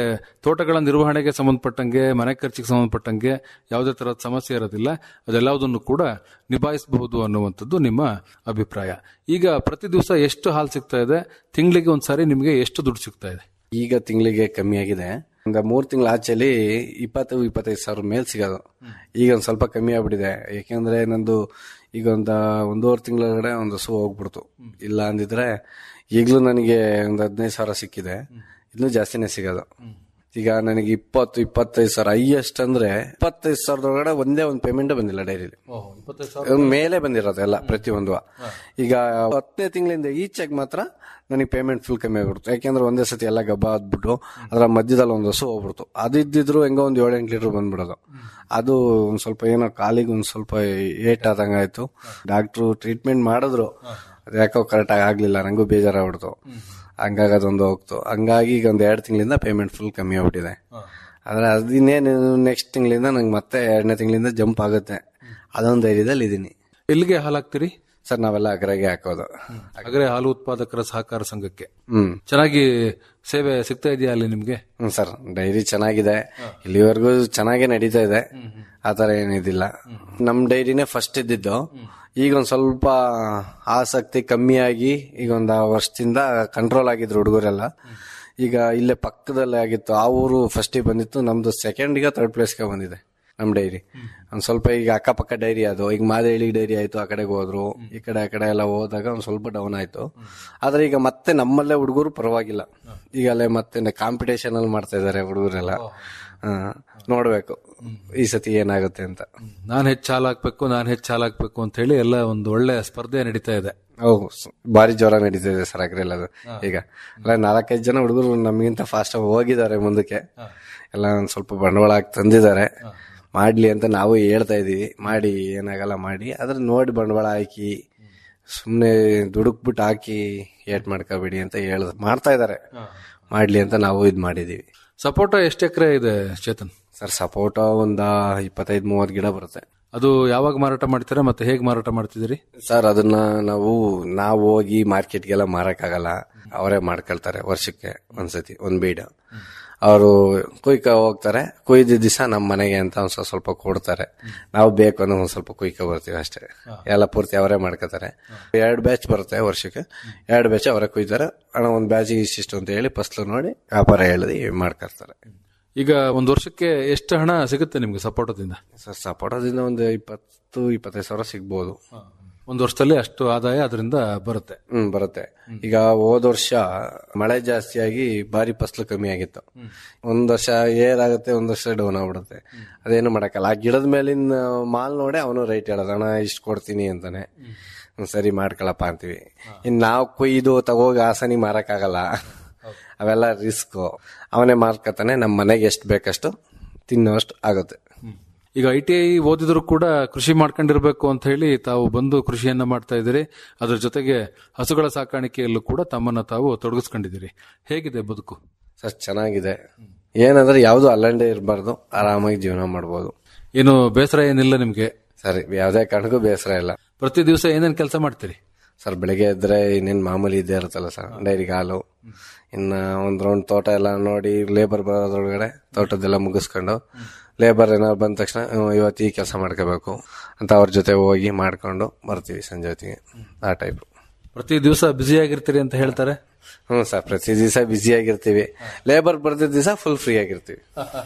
ತೋಟಗಳ ನಿರ್ವಹಣೆಗೆ ಸಂಬಂಧಪಟ್ಟಂಗೆ ಮನೆ ಖರ್ಚಿಗೆ ಸಂಬಂಧಪಟ್ಟಂಗೆ ಯಾವುದೇ ತರಹದ ಸಮಸ್ಯೆ ಇರೋದಿಲ್ಲ ಅದೆಲ್ಲವುದನ್ನು ಕೂಡ ನಿಭಾಯಿಸಬಹುದು ಅನ್ನುವಂಥದ್ದು ನಿಮ್ಮ ಅಭಿಪ್ರಾಯ ಈಗ ಪ್ರತಿ ದಿವಸ ಎಷ್ಟು ಹಾಲು ಸಿಗ್ತಾ ಇದೆ ತಿಂಗಳಿಗೆ ಒಂದ್ಸಾರಿ ನಿಮಗೆ ಎಷ್ಟು ದುಡ್ಡು ಸಿಗ್ತಾ ಇದೆ ಈಗ ತಿಂಗಳಿಗೆ ಕಮ್ಮಿ ಆಗಿದೆ ಒಂದು ಮೂರ್ ತಿಂಗಳ ಆಚೆಲಿ ಇಪ್ಪತ್ತು ಇಪ್ಪತ್ತೈದು ಸಾವಿರ ಮೇಲ್ ಸಿಗೋದು ಈಗ ಒಂದ್ ಸ್ವಲ್ಪ ಕಮ್ಮಿ ಆಗ್ಬಿಟ್ಟಿದೆ ಯಾಕೆಂದ್ರೆ ನಂದು ಈಗ ಒಂದ ಒಂದೂವರೆ ತಿಂಗಳೊಳಗಡೆ ಒಂದು ಹಸು ಹೋಗ್ಬಿಡ್ತು ಇಲ್ಲ ಅಂದಿದ್ರೆ ಈಗಲೂ ನನಗೆ ಒಂದು ಹದಿನೈದು ಸಾವಿರ ಸಿಕ್ಕಿದೆ ಇನ್ನೂ ಜಾಸ್ತಿನೇ ಸಿಗೋದು ಈಗ ನನಗೆ ಇಪ್ಪತ್ತು ಇಪ್ಪತ್ತೈದು ಸಾವಿರ ಹೈಯೆಸ್ಟ್ ಅಂದ್ರೆ ಇಪ್ಪತ್ತೈದು ಸಾವಿರದೊಳಗಡೆ ಒಂದೇ ಒಂದು ಪೇಮೆಂಟ್ ಬಂದಿಲ್ಲ ಡೈರಿಲಿ ಮೇಲೆ ಬಂದಿರೋದು ಎಲ್ಲ ಪ್ರತಿಯೊಂದು ಈಗ ಹತ್ತನೇ ತಿಂಗಳಿಂದ ಈಚೆಗೆ ಮಾತ್ರ ನನಗೆ ಪೇಮೆಂಟ್ ಫುಲ್ ಕಮ್ಮಿ ಆಗ್ಬಿಡ್ತು ಯಾಕೆಂದ್ರೆ ಒಂದೇ ಸತಿ ಎಲ್ಲ ಗಬ್ಬ ಆದ್ಬಿಟ್ಟು ಅದರ ಮಧ್ಯದಲ್ಲಿ ಒಂದು ಹಸು ಹೋಗ್ಬಿಡ್ತು ಅದು ಇದ್ದಿದ್ರು ಹೆಂಗೋ ಒಂದು ಏಳೆಂಟು ಲೀಟರ್ ಬಂದ್ಬಿಡೋದು ಅದು ಒಂದ್ ಸ್ವಲ್ಪ ಏನೋ ಕಾಲಿಗೆ ಒಂದ್ ಸ್ವಲ್ಪ ಏಟ್ ಆದಂಗ ಆಯ್ತು ಡಾಕ್ಟ್ರು ಟ್ರೀಟ್ಮೆಂಟ್ ಮಾಡಿದ್ರು ಅದು ಯಾಕೋ ಕರೆಕ್ಟ್ ಆಗಿ ಆಗ್ಲಿಲ್ಲ ನಂಗೂ ಬೇಜಾರಾಗ್ಬಿಡ್ತು ಹಂಗಾಗಿ ಅದೊಂದು ಹೋಗ್ತು ಹಂಗಾಗಿ ಈಗ ಒಂದ್ ಎರಡು ತಿಂಗಳಿಂದ ಪೇಮೆಂಟ್ ಫುಲ್ ಕಮ್ಮಿ ಆಗ್ಬಿಟ್ಟಿದೆ ಆದ್ರೆ ಅದಿನ್ನೇನು ನೆಕ್ಸ್ಟ್ ತಿಂಗಳಿಂದ ನಂಗೆ ಮತ್ತೆ ಎರಡನೇ ತಿಂಗಳಿಂದ ಜಂಪ್ ಆಗುತ್ತೆ ಅದೊಂದು ಧೈರ್ಯದಲ್ಲಿ ಇದೀನಿ ಎಲ್ಲಿಗೆ ಹಾಲು ಹಾಕ್ತೀರಿ ಸರ್ ನಾವೆಲ್ಲ ಅಗ್ರಗೆ ಹಾಕೋದು ಅಗರೆ ಹಾಲು ಉತ್ಪಾದಕರ ಸಹಕಾರ ಸಂಘಕ್ಕೆ ಹ್ಮ್ ಚೆನ್ನಾಗಿ ಸೇವೆ ಸಿಗ್ತಾ ಇದೆಯಾ ಅಲ್ಲಿ ನಿಮ್ಗೆ ಹ್ಮ್ ಸರ್ ಡೈರಿ ಚೆನ್ನಾಗಿದೆ ಇಲ್ಲಿವರೆಗೂ ಚೆನ್ನಾಗೇ ನಡೀತಾ ಇದೆ ಆತರ ಏನಿದಿಲ್ಲ ನಮ್ ಡೈರಿನೇ ಫಸ್ಟ್ ಇದ್ದಿದ್ದು ಈಗ ಒಂದ್ ಸ್ವಲ್ಪ ಆಸಕ್ತಿ ಕಮ್ಮಿಯಾಗಿ ಈಗ ಒಂದ್ ಆ ವರ್ಷದಿಂದ ಕಂಟ್ರೋಲ್ ಆಗಿದ್ರು ಹುಡುಗರೆಲ್ಲ ಈಗ ಇಲ್ಲೇ ಪಕ್ಕದಲ್ಲೇ ಆಗಿತ್ತು ಆ ಊರು ಫಸ್ಟಿಗೆ ಬಂದಿತ್ತು ನಮ್ದು ಸೆಕೆಂಡ್ಗೆ ಥರ್ಡ್ ಪ್ಲೇಸ್ಗೆ ಬಂದಿದೆ ನಮ್ ಡೈರಿ ಒಂದ್ ಸ್ವಲ್ಪ ಈಗ ಅಕ್ಕಪಕ್ಕ ಡೈರಿ ಅದು ಈಗ ಮಾದೇಳಿ ಡೈರಿ ಆಯ್ತು ಆ ಕಡೆಗೆ ಹೋದ್ರು ಈ ಕಡೆ ಆ ಕಡೆ ಎಲ್ಲ ಹೋದಾಗ ಒಂದ್ ಸ್ವಲ್ಪ ಡೌನ್ ಆಯ್ತು ಆದ್ರೆ ಈಗ ಮತ್ತೆ ನಮ್ಮಲ್ಲೇ ಹುಡುಗರು ಪರವಾಗಿಲ್ಲ ಈಗಲೇ ಮತ್ತೆ ಕಾಂಪಿಟೇಷನ್ ಅಲ್ಲಿ ಮಾಡ್ತಾ ಇದಾರೆ ಹುಡುಗರೆಲ್ಲ ಹಾ, ನೋಡ್ಬೇಕು ಈ ಸತಿ ಏನಾಗುತ್ತೆ ಅಂತ ನಾನ್ ಹೆಚ್ಚು ಹಾಲು ಹಾಕ್ಬೇಕು ನಾನ್ ಹೆಚ್ಚು ಹಾಲು ಹಾಕ್ಬೇಕು ಅಂತ ಹೇಳಿ ಎಲ್ಲ ಒಂದು ಒಳ್ಳೆ ಸ್ಪರ್ಧೆ ನಡೀತಾ ಇದೆ ಹೌದು ಸ್- ಭಾರಿ ಜ್ವರ ನಡೀತಿದೆ ಸರ್ ಅಗ್ರೆಲ್ಲ ಅದು ಈಗ ಅಲ್ಲ ನಾಲ್ಕೈದು ಜನ ಹುಡುಗರು ನಮಗಿಂತ ಫಾಸ್ಟ್ ಹೋಗಿದ್ದಾರೆ ಮುಂದಕ್ಕೆ ಎಲ್ಲ ಒಂದ್ ಸ್ವಲ್ಪ ಬಂಡವಾಳ ಹಾಕಿ ತಂದಿದ್ದಾರೆ ಮಾಡ್ಲಿ ಅಂತ ನಾವು ಹೇಳ್ತಾ ಇದೀವಿ ಮಾಡಿ ಏನಾಗಲ್ಲ ಮಾಡಿ ಆದ್ರೆ ನೋಡಿ ಬಂಡವಾಳ ಹಾಕಿ ಸುಮ್ನೆ ದುಡುಕ್ಬಿಟ್ಟು ಹಾಕಿ ಏಟ್ ಮಾಡ್ಕೋಬೇಡಿ ಅಂತ ಹೇಳ್ ಮಾಡ್ತಾ ಇದಾರೆ ಮಾಡ್ಲಿ ಅಂತ ನಾವು ಇದ್ ಮಾಡಿದೀವಿ ಸಪೋಟ ಎಷ್ಟು ಎಕರೆ ಇದೆ ಚೇತನ್ ಸರ್ ಸಪೋಟ ಒಂದ ಇಪ್ಪತ್ತೈದು ಮೂವತ್ತು ಗಿಡ ಬರುತ್ತೆ ಅದು ಯಾವಾಗ ಮಾರಾಟ ಮಾಡ್ತೀರಾ ಮತ್ತೆ ಹೇಗೆ ಮಾರಾಟ ಮಾಡ್ತಿದ್ದೀರಿ ಸರ್ ಅದನ್ನ ನಾವು ನಾವು ಹೋಗಿ ಮಾರ್ಕೆಟ್ಗೆಲ್ಲ ಮಾರಕ್ಕಾಗಲ್ಲ ಅವರೇ ಮಾಡ್ಕೊಳ್ತಾರೆ ವರ್ಷಕ್ಕೆ ಒಂದ್ಸತಿ ಒಂದ್ ಬೀಡ ಅವರು ಕುಯ್ಕ ಹೋಗ್ತಾರೆ ಕುಯ್ದ ದಿವಸ ನಮ್ಮ ಮನೆಗೆ ಅಂತ ಒಂದ್ ಸ್ವಲ್ಪ ಸ್ವಲ್ಪ ಕೊಡ್ತಾರೆ ನಾವು ಬೇಕು ಅನ್ನೋ ಒಂದ್ ಸ್ವಲ್ಪ ಕುಯ್ಕ ಬರ್ತೀವಿ ಅಷ್ಟೇ ಎಲ್ಲ ಪೂರ್ತಿ ಅವರೇ ಮಾಡ್ಕೋತಾರೆ ಎರಡು ಬ್ಯಾಚ್ ಬರುತ್ತೆ ವರ್ಷಕ್ಕೆ ಎರಡು ಬ್ಯಾಚ್ ಅವರೇ ಕುಯ್ತಾರೆ ಹಣ ಒಂದ್ ಬ್ಯಾಚ್ ಇಷ್ಟಿಷ್ಟು ಅಂತ ಹೇಳಿ ಫಸ್ಲು ನೋಡಿ ವ್ಯಾಪಾರ ಹೇಳಿ ಮಾಡ್ಕೊಳ್ತಾರೆ ಈಗ ಒಂದು ವರ್ಷಕ್ಕೆ ಎಷ್ಟು ಹಣ ಸಿಗುತ್ತೆ ನಿಮ್ಗೆ ಸಪೋಟದಿಂದ ಸರ್ ಸಪೋಟದಿಂದ ಒಂದು ಇಪ್ಪತ್ತು ಇಪ್ಪತ್ತೈದು ಸಾವಿರ ಸಿಗ್ಬೋದು ಒಂದು ವರ್ಷದಲ್ಲಿ ಅಷ್ಟು ಆದಾಯ ಅದರಿಂದ ಬರುತ್ತೆ ಹ್ಮ್ ಬರುತ್ತೆ ಈಗ ಹೋದ ವರ್ಷ ಮಳೆ ಜಾಸ್ತಿಯಾಗಿ ಭಾರಿ ಫಸಲು ಕಮ್ಮಿ ಆಗಿತ್ತು ಒಂದ್ ವರ್ಷ ಏರಾಗುತ್ತೆ ಒಂದ್ ವರ್ಷ ಡೌನ್ ಆಗ್ಬಿಡುತ್ತೆ ಅದೇನು ಮಾಡಕ್ಕಲ್ಲ ಆ ಗಿಡದ ಮೇಲಿನ ಮಾಲ್ ನೋಡಿ ಅವನು ರೈಟ್ ಹೇಳೋದು ಅಣ್ಣ ಇಷ್ಟು ಕೊಡ್ತೀನಿ ಅಂತಾನೆ ಹ್ಮ್, ಸರಿ ಮಾಡ್ಕೊಳಪ್ಪ ಅಂತೀವಿ ಇನ್ ನಾವು ಕೊಯ್ದು ತಗೋಗಿ ಹಾಸನಿ ಮಾರಕ್ಕಾಗಲ್ಲ ಅವೆಲ್ಲ ರಿಸ್ಕ್ ಅವನೇ ಮಾರ್ಕತಾನೆ ನಮ್ಮ ಮನೆಗೆ ಎಷ್ಟು ಬೇಕಷ್ಟು ತಿನ್ನೋಷ್ಟು ಆಗುತ್ತೆ ಈಗ ಐ ಟಿ ಐ ಓದಿದ್ರು ಕೂಡ ಕೃಷಿ ಮಾಡ್ಕೊಂಡಿರ್ಬೇಕು ಅಂತ ಹೇಳಿ ತಾವು ಬಂದು ಕೃಷಿಯನ್ನ ಮಾಡ್ತಾ ಇದ್ದೀರಿ ಅದ್ರ ಜೊತೆಗೆ ಹಸುಗಳ ಸಾಕಾಣಿಕೆಯಲ್ಲೂ ಕೂಡ ತಮ್ಮನ್ನ ತಾವು ತೊಡಗಿಸ್ಕೊಂಡಿದ್ದೀರಿ ಹೇಗಿದೆ ಬದುಕು ಸರ್ ಚೆನ್ನಾಗಿದೆ ಏನಂದ್ರೆ ಯಾವ್ದು ಅಲ್ಲಂಡೆ ಇರಬಾರ್ದು ಆರಾಮಾಗಿ ಜೀವನ ಮಾಡ್ಬೋದು ಏನು ಬೇಸರ ಏನಿಲ್ಲ ನಿಮ್ಗೆ ಸರಿ ಯಾವುದೇ ಕಾರಣಕ್ಕೂ ಬೇಸರ ಇಲ್ಲ ಪ್ರತಿ ದಿವಸ ಏನೇನ್ ಕೆಲಸ ಮಾಡ್ತೀರಿ ಸರ್ ಬೆಳಿಗ್ಗೆ ಎದ್ರೆ ಇನ್ನೇನು ಮಾಮೂಲಿ ಇದ್ದೇ ಇರುತ್ತಲ್ಲ ಸರ್ ಡೈರಿಗೆ ಹಾಲು ಇನ್ನ ಒಂದ್ ರೌಂಡ್ ತೋಟ ಎಲ್ಲ ನೋಡಿ ಲೇಬರ್ ಬರೋದ್ರೊಳಗಡೆ ತೋಟದ್ದೆಲ್ಲ ಮುಗಿಸ್ಕೊಂಡು ಲೇಬರ್ ಏನಾದ್ರು ಬಂದ ತಕ್ಷಣ ಹ್ಮ್, ಇವತ್ತು ಈ ಕೆಲಸ ಮಾಡ್ಕೋಬೇಕು ಅಂತ ಅವ್ರ ಜೊತೆ ಹೋಗಿ ಮಾಡ್ಕೊಂಡು ಬರ್ತೀವಿ ಸಂಜೆ ಹೊತ್ತಿಗೆ ಆ ಟೈಪ್ ಪ್ರತಿ ದಿವಸ ಬ್ಯುಸಿ ಆಗಿರ್ತೀರಿ ಅಂತ ಹೇಳ್ತಾರೆ ಹ್ಞೂ ಸರ್ ಪ್ರತಿ ದಿವಸ ಬ್ಯುಸಿ ಆಗಿರ್ತೀವಿ ಲೇಬರ್ ಬರ್ದಿದ್ದ ದಿವಸ ಫುಲ್ ಫ್ರೀ ಆಗಿರ್ತೀವಿ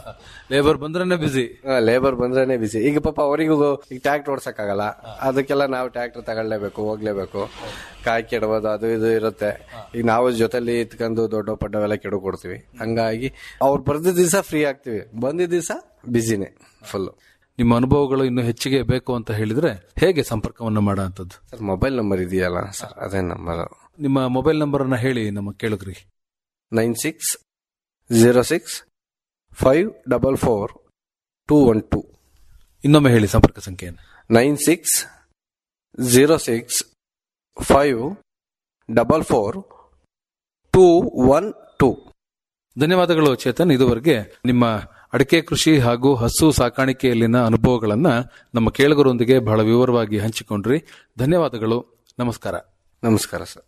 ಲೇಬರ್ ಬಂದ್ರೇನೆ ಬಿಸಿ ಲೇಬರ್ ಬಂದ್ರೇನೆ ಬಿಸಿ ಈಗ ಪಾಪ ಅವರಿಗೂ ಈಗ ಟ್ಯಾಕ್ಟರ್ ಓಡ್ಸಕ್ಕಾಗಲ್ಲ ಅದಕ್ಕೆಲ್ಲ ನಾವು ಟ್ಯಾಕ್ಟರ್ ತಗೊಳ್ಳೇಬೇಕು ಹೋಗ್ಲೇಬೇಕು ಕಾಯಿ ಕೆಡಬೋದು ಅದು ಇದು ಇರುತ್ತೆ ಈಗ ನಾವು ಜೊತೆಲಿ ಇತ್ಕೊಂಡು ದೊಡ್ಡ ಪಡ್ಡವೆಲ್ಲ ಕೆಡು ಕೊಡ್ತೀವಿ ಹಂಗಾಗಿ ಅವ್ರು ಬರ್ದಿದ್ದ ದಿವಸ ಫ್ರೀ ಆಗ್ತೀವಿ ಬಂದಿದ್ದ ದಿವಸ ಬಿಸಿನೇ ಫುಲ್ ನಿಮ್ಮ ಅನುಭವಗಳು ಇನ್ನು ಹೆಚ್ಚಿಗೆ ಬೇಕು ಅಂತ ಹೇಳಿದ್ರೆ ಹೇಗೆ ಸಂಪರ್ಕವನ್ನು ಮಾಡೋ ಅಂಥದ್ದು ಸರ್ ಮೊಬೈಲ್ ನಂಬರ್ ಇದೆಯಲ್ಲ ಸರ್ ಅದೇ ನಂಬರ್ ನಿಮ್ಮ ಮೊಬೈಲ್ ನಂಬರ್ ಅನ್ನ ಹೇಳಿ ನಮ್ಮ ಕೇಳುಗ್ರಿಗೆ nine six zero six five double four two one two ಇನ್ನೊಮ್ಮೆ ಹೇಳಿ ಸಂಪರ್ಕ ಸಂಖ್ಯೆಯನ್ನು nine six zero six five double four two one two ಧನ್ಯವಾದಗಳು ಚೇತನ್ ಇದುವರೆಗೆ ನಿಮ್ಮ ಅಡಿಕೆ ಕೃಷಿ ಹಾಗೂ ಹಸು ಸಾಕಾಣಿಕೆಯಲ್ಲಿನ ಅನುಭವಗಳನ್ನ ನಮ್ಮ ಕೇಳುಗರೊಂದಿಗೆ ಬಹಳ ವಿವರವಾಗಿ ಹಂಚಿಕೊಂಡ್ರಿ ಧನ್ಯವಾದಗಳು ನಮಸ್ಕಾರ ನಮಸ್ಕಾರ ಸರ್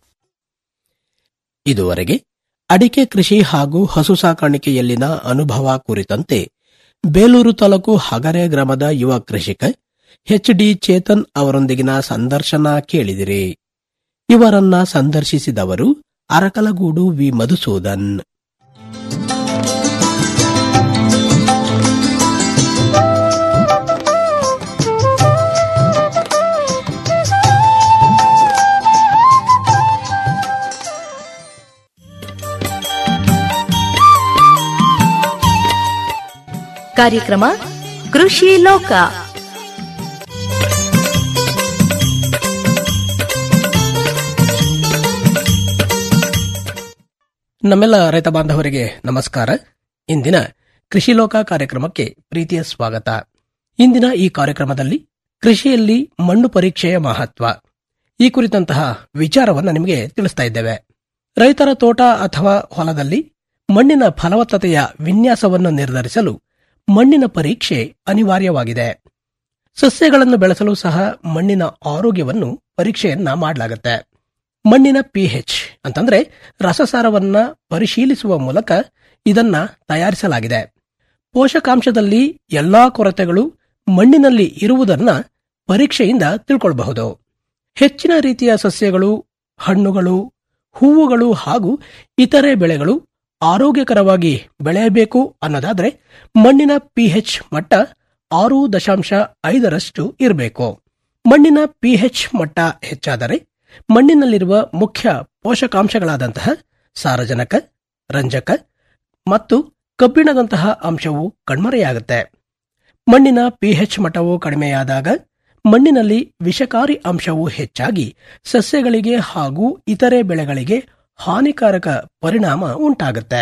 ಇದುವರೆಗೆ ಅಡಿಕೆ ಕೃಷಿ ಹಾಗೂ ಹಸು ಸಾಕಾಣಿಕೆಯಲ್ಲಿನ ಅನುಭವ ಕುರಿತಂತೆ ಬೇಲೂರು ತಾಲೂಕು ಹಗರೆ ಗ್ರಾಮದ ಯುವ ಕೃಷಿಕ ಎಚ್ ಡಿ ಚೇತನ್ ಅವರೊಂದಿಗಿನ ಸಂದರ್ಶನ ಕೇಳಿದಿರಿ ಇವರನ್ನ ಸಂದರ್ಶಿಸಿದವರು ಅರಕಲಗೂಡು ವಿ ಮಧುಸೂದನ್ ಕಾರ್ಯಕ್ರಮ ಕೃಷಿ ಲೋಕ ನಮ್ಮೆಲ್ಲ ರೈತ ಬಾಂಧವರಿಗೆ ನಮಸ್ಕಾರ ಇಂದಿನ ಕೃಷಿ ಲೋಕ ಕಾರ್ಯಕ್ರಮಕ್ಕೆ ಪ್ರೀತಿಯ ಸ್ವಾಗತ ಇಂದಿನ ಈ ಕಾರ್ಯಕ್ರಮದಲ್ಲಿ ಕೃಷಿಯಲ್ಲಿ ಮಣ್ಣು ಪರೀಕ್ಷೆಯ ಮಹತ್ವ ಈ ಕುರಿತಂತಹ ವಿಚಾರವನ್ನು ನಿಮಗೆ ತಿಳಿಸ್ತಾ ಇದ್ದೇವೆ ರೈತರ ತೋಟ ಅಥವಾ ಹೊಲದಲ್ಲಿ ಮಣ್ಣಿನ ಫಲವತ್ತತೆಯ ವಿನ್ಯಾಸವನ್ನು ನಿರ್ಧರಿಸಲು ಮಣ್ಣಿನ ಪರೀಕ್ಷೆ ಅನಿವಾರ್ಯವಾಗಿದೆ ಸಸ್ಯಗಳನ್ನು ಬೆಳೆಸಲು ಸಹ ಮಣ್ಣಿನ ಆರೋಗ್ಯವನ್ನು ಪರೀಕ್ಷೆಯನ್ನ ಮಾಡಲಾಗುತ್ತೆ ಮಣ್ಣಿನ ಪಿಎಚ್ ಅಂತಂದ್ರೆ ರಸಸಾರವನ್ನ ಪರಿಶೀಲಿಸುವ ಮೂಲಕ ಇದನ್ನ ತಯಾರಿಸಲಾಗಿದೆ ಪೋಷಕಾಂಶದಲ್ಲಿ ಎಲ್ಲಾ ಕೊರತೆಗಳು ಮಣ್ಣಿನಲ್ಲಿ ಇರುವುದನ್ನ ಪರೀಕ್ಷೆಯಿಂದ ತಿಳ್ಕೊಳ್ಬಹುದು ಹೆಚ್ಚಿನ ರೀತಿಯ ಸಸ್ಯಗಳು ಹಣ್ಣುಗಳು ಹೂವುಗಳು ಹಾಗೂ ಇತರೆ ಬೆಳೆಗಳು ಆರೋಗ್ಯಕರವಾಗಿ ಬೆಳೆಯಬೇಕು ಅನ್ನೋದಾದ್ರೆ ಮಣ್ಣಿನ ಪಿಎಚ್ ಮಟ್ಟ ಆರು ದಶಾಂಶ ಐದರಷ್ಟು ಇರಬೇಕು ಮಣ್ಣಿನ ಪಿಎಚ್ ಮಟ್ಟ ಹೆಚ್ಚಾದರೆ ಮಣ್ಣಿನಲ್ಲಿರುವ ಮುಖ್ಯ ಪೋಷಕಾಂಶಗಳಾದಂತಹ ಸಾರಜನಕ ರಂಜಕ ಮತ್ತು ಕಬ್ಬಿಣದಂತಹ ಅಂಶವು ಕಣ್ಮರೆಯಾಗುತ್ತೆ ಮಣ್ಣಿನ ಪಿಎಚ್ ಮಟ್ಟವು ಕಡಿಮೆಯಾದಾಗ ಮಣ್ಣಿನಲ್ಲಿ ವಿಷಕಾರಿ ಅಂಶವು ಹೆಚ್ಚಾಗಿ ಸಸ್ಯಗಳಿಗೆ ಹಾಗೂ ಇತರೆ ಬೆಳೆಗಳಿಗೆ ಹಾನಿಕಾರಕ ಪರಿಣಾಮ ಉಂಟಾಗುತ್ತೆ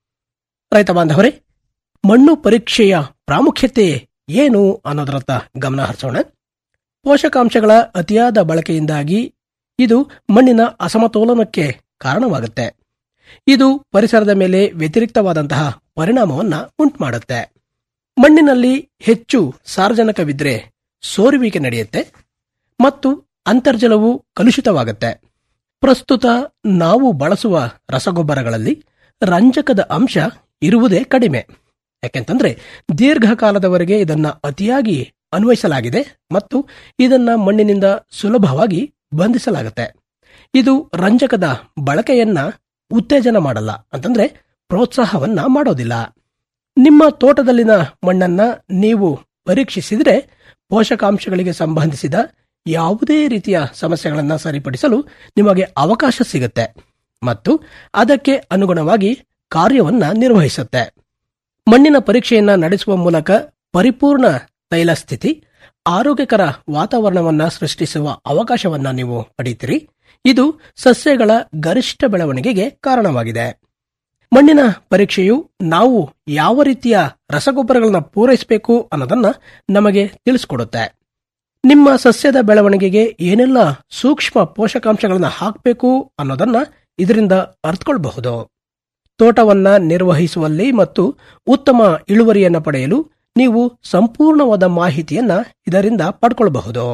ರೈತ ಬಾಂಧವರೇ ಮಣ್ಣು ಪರೀಕ್ಷೆಯ ಪ್ರಾಮುಖ್ಯತೆ ಏನು ಅನ್ನೋದರತ್ತ ಗಮನ ಹರಿಸೋಣ ಪೋಷಕಾಂಶಗಳ ಅತಿಯಾದ ಬಳಕೆಯಿಂದಾಗಿ ಇದು ಮಣ್ಣಿನ ಅಸಮತೋಲನಕ್ಕೆ ಕಾರಣವಾಗುತ್ತೆ ಇದು ಪರಿಸರದ ಮೇಲೆ ವ್ಯತಿರಿಕ್ತವಾದಂತಹ ಪರಿಣಾಮವನ್ನ ಉಂಟುಮಾಡುತ್ತೆ ಮಣ್ಣಿನಲ್ಲಿ ಹೆಚ್ಚು ಸಾರ್ವಜನಿಕವಿದ್ರೆ ಸೋರುವಿಕೆ ನಡೆಯುತ್ತೆ ಮತ್ತು ಅಂತರ್ಜಲವು ಕಲುಷಿತವಾಗುತ್ತೆ ಪ್ರಸ್ತುತ ನಾವು ಬಳಸುವ ರಸಗೊಬ್ಬರಗಳಲ್ಲಿ ರಂಜಕದ ಅಂಶ ಇರುವುದೇ ಕಡಿಮೆ ಯಾಕೆಂತಂದ್ರೆ ದೀರ್ಘಕಾಲದವರೆಗೆ ಇದನ್ನ ಅತಿಯಾಗಿ ಅನ್ವಯಿಸಲಾಗಿದೆ ಮತ್ತು ಇದನ್ನ ಮಣ್ಣಿನಿಂದ ಸುಲಭವಾಗಿ ಬಂಧಿಸಲಾಗುತ್ತೆ ಇದು ರಂಜಕದ ಬಳಕೆಯನ್ನ ಉತ್ತೇಜನ ಮಾಡಲ್ಲ ಅಂತಂದ್ರೆ ಪ್ರೋತ್ಸಾಹವನ್ನ ಮಾಡೋದಿಲ್ಲ ನಿಮ್ಮ ತೋಟದಲ್ಲಿನ ಮಣ್ಣನ್ನ ನೀವು ಪರೀಕ್ಷಿಸಿದ್ರೆ ಪೋಷಕಾಂಶಗಳಿಗೆ ಸಂಬಂಧಿಸಿದ ಯಾವುದೇ ರೀತಿಯ ಸಮಸ್ಯೆಗಳನ್ನು ಸರಿಪಡಿಸಲು ನಿಮಗೆ ಅವಕಾಶ ಸಿಗುತ್ತೆ ಮತ್ತು ಅದಕ್ಕೆ ಅನುಗುಣವಾಗಿ ಕಾರ್ಯವನ್ನ ನಿರ್ವಹಿಸುತ್ತೆ ಮಣ್ಣಿನ ಪರೀಕ್ಷೆಯನ್ನ ನಡೆಸುವ ಮೂಲಕ ಪರಿಪೂರ್ಣ ತೈಲ ಸ್ಥಿತಿ ಆರೋಗ್ಯಕರ ವಾತಾವರಣವನ್ನ ಸೃಷ್ಟಿಸುವ ಅವಕಾಶವನ್ನ ನೀವು ಪಡೆಯುತ್ತೀರಿ ಇದು ಸಸ್ಯಗಳ ಗರಿಷ್ಠ ಬೆಳವಣಿಗೆಗೆ ಕಾರಣವಾಗಿದೆ ಮಣ್ಣಿನ ಪರೀಕ್ಷೆಯು ನಾವು ಯಾವ ರೀತಿಯ ರಸಗೊಬ್ಬರಗಳನ್ನ ಪೂರೈಸಬೇಕು ಅನ್ನೋದನ್ನ ನಮಗೆ ತಿಳಿಸ್ಕೊಡುತ್ತೆ ನಿಮ್ಮ ಸಸ್ಯದ ಬೆಳವಣಿಗೆಗೆ ಏನೆಲ್ಲ ಸೂಕ್ಷ್ಮ ಪೋಷಕಾಂಶಗಳನ್ನ ಹಾಕಬೇಕು ಅನ್ನೋದನ್ನ ಇದರಿಂದ ಅರ್ಥಕೊಳ್ಬಹುದು ತೋಟವನ್ನ ನಿರ್ವಹಿಸುವಲ್ಲಿ ಮತ್ತು ಉತ್ತಮ ಇಳುವರಿಯನ್ನ ಪಡೆಯಲು ನೀವು ಸಂಪೂರ್ಣವಾದ ಮಾಹಿತಿಯನ್ನ ಇದರಿಂದ ಪಡ್ಕೊಳ್ಬಹುದು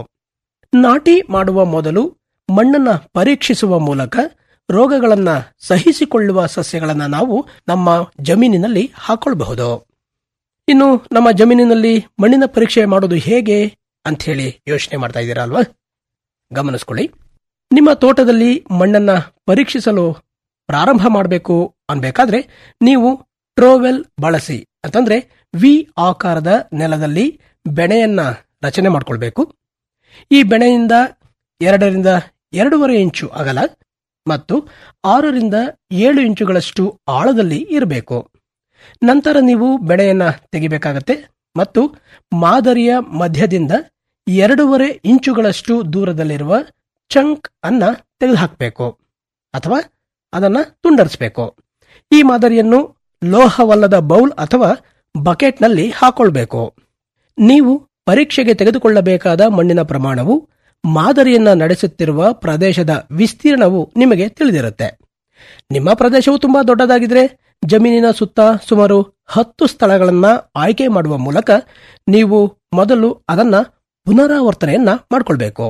ನಾಟಿ ಮಾಡುವ ಮೊದಲು ಮಣ್ಣನ್ನ ಪರೀಕ್ಷಿಸುವ ಮೂಲಕ ರೋಗಗಳನ್ನ ಸಹಿಸಿಕೊಳ್ಳುವ ಸಸ್ಯಗಳನ್ನ ನಾವು ನಮ್ಮ ಜಮೀನಿನಲ್ಲಿ ಹಾಕೊಳ್ಬಹುದು ಇನ್ನು ನಮ್ಮ ಜಮೀನಿನಲ್ಲಿ ಮಣ್ಣಿನ ಪರೀಕ್ಷೆ ಮಾಡೋದು ಹೇಗೆ ಅಂತ ಹೇಳಿ ಯೋಚನೆ ಮಾಡ್ತಾ ಇದ್ದೀರಾ ಅಲ್ವಾ ಗಮನಿಸ್ಕೊಳ್ಳಿ ನಿಮ್ಮ ತೋಟದಲ್ಲಿ ಮಣ್ಣನ್ನ ಪರೀಕ್ಷಿಸಲು ಪ್ರಾರಂಭ ಮಾಡಬೇಕು ಅನ್ಬೇಕಾದ್ರೆ ನೀವು ಟ್ರೋವೆಲ್ ಬಳಸಿ ಅಂತಂದ್ರೆ ವಿ ಆಕಾರದ ನೆಲದಲ್ಲಿ ಬೆಣೆಯನ್ನ ರಚನೆ ಮಾಡ್ಕೊಳ್ಬೇಕು ಈ ಬೆಣೆಯಿಂದ ಎರಡರಿಂದ ಎರಡೂವರೆ ಇಂಚು ಅಗಲ ಮತ್ತು ಆರರಿಂದ ಏಳು ಇಂಚುಗಳಷ್ಟು ಆಳದಲ್ಲಿ ಇರಬೇಕು ನಂತರ ನೀವು ಬೆಳೆಯನ್ನ ತೆಗಿಬೇಕಾಗತ್ತೆ ಮತ್ತು ಮಾದರಿಯ ಮಧ್ಯದಿಂದ ಎರಡೂವರೆ ಇಂಚುಗಳಷ್ಟು ದೂರದಲ್ಲಿರುವ ಚಂಕ್ ಅನ್ನ ತೆಗೆದುಹಾಕಬೇಕು ಅಥವಾ ಅದನ್ನ ತುಂಡರಿಸಬೇಕು ಈ ಮಾದರಿಯನ್ನು ಲೋಹವಲ್ಲದ ಬೌಲ್ ಅಥವಾ ಬಕೆಟ್ನಲ್ಲಿ ಹಾಕೊಳ್ಬೇಕು ನೀವು ಪರೀಕ್ಷೆಗೆ ತೆಗೆದುಕೊಳ್ಳಬೇಕಾದ ಮಣ್ಣಿನ ಪ್ರಮಾಣವು ಮಾದರಿಯನ್ನ ನಡೆಸುತ್ತಿರುವ ಪ್ರದೇಶದ ವಿಸ್ತೀರ್ಣವು ನಿಮಗೆ ತಿಳಿದಿರುತ್ತೆ ನಿಮ್ಮ ಪ್ರದೇಶವು ತುಂಬಾ ದೊಡ್ಡದಾಗಿದ್ರೆ ಜಮೀನಿನ ಸುತ್ತ ಸುಮಾರು ಹತ್ತು ಸ್ಥಳಗಳನ್ನ ಆಯ್ಕೆ ಮಾಡುವ ಮೂಲಕ ನೀವು ಮೊದಲು ಅದನ್ನ ಪುನರಾವರ್ತನೆಯನ್ನ ಮಾಡಿಕೊಳ್ಬೇಕು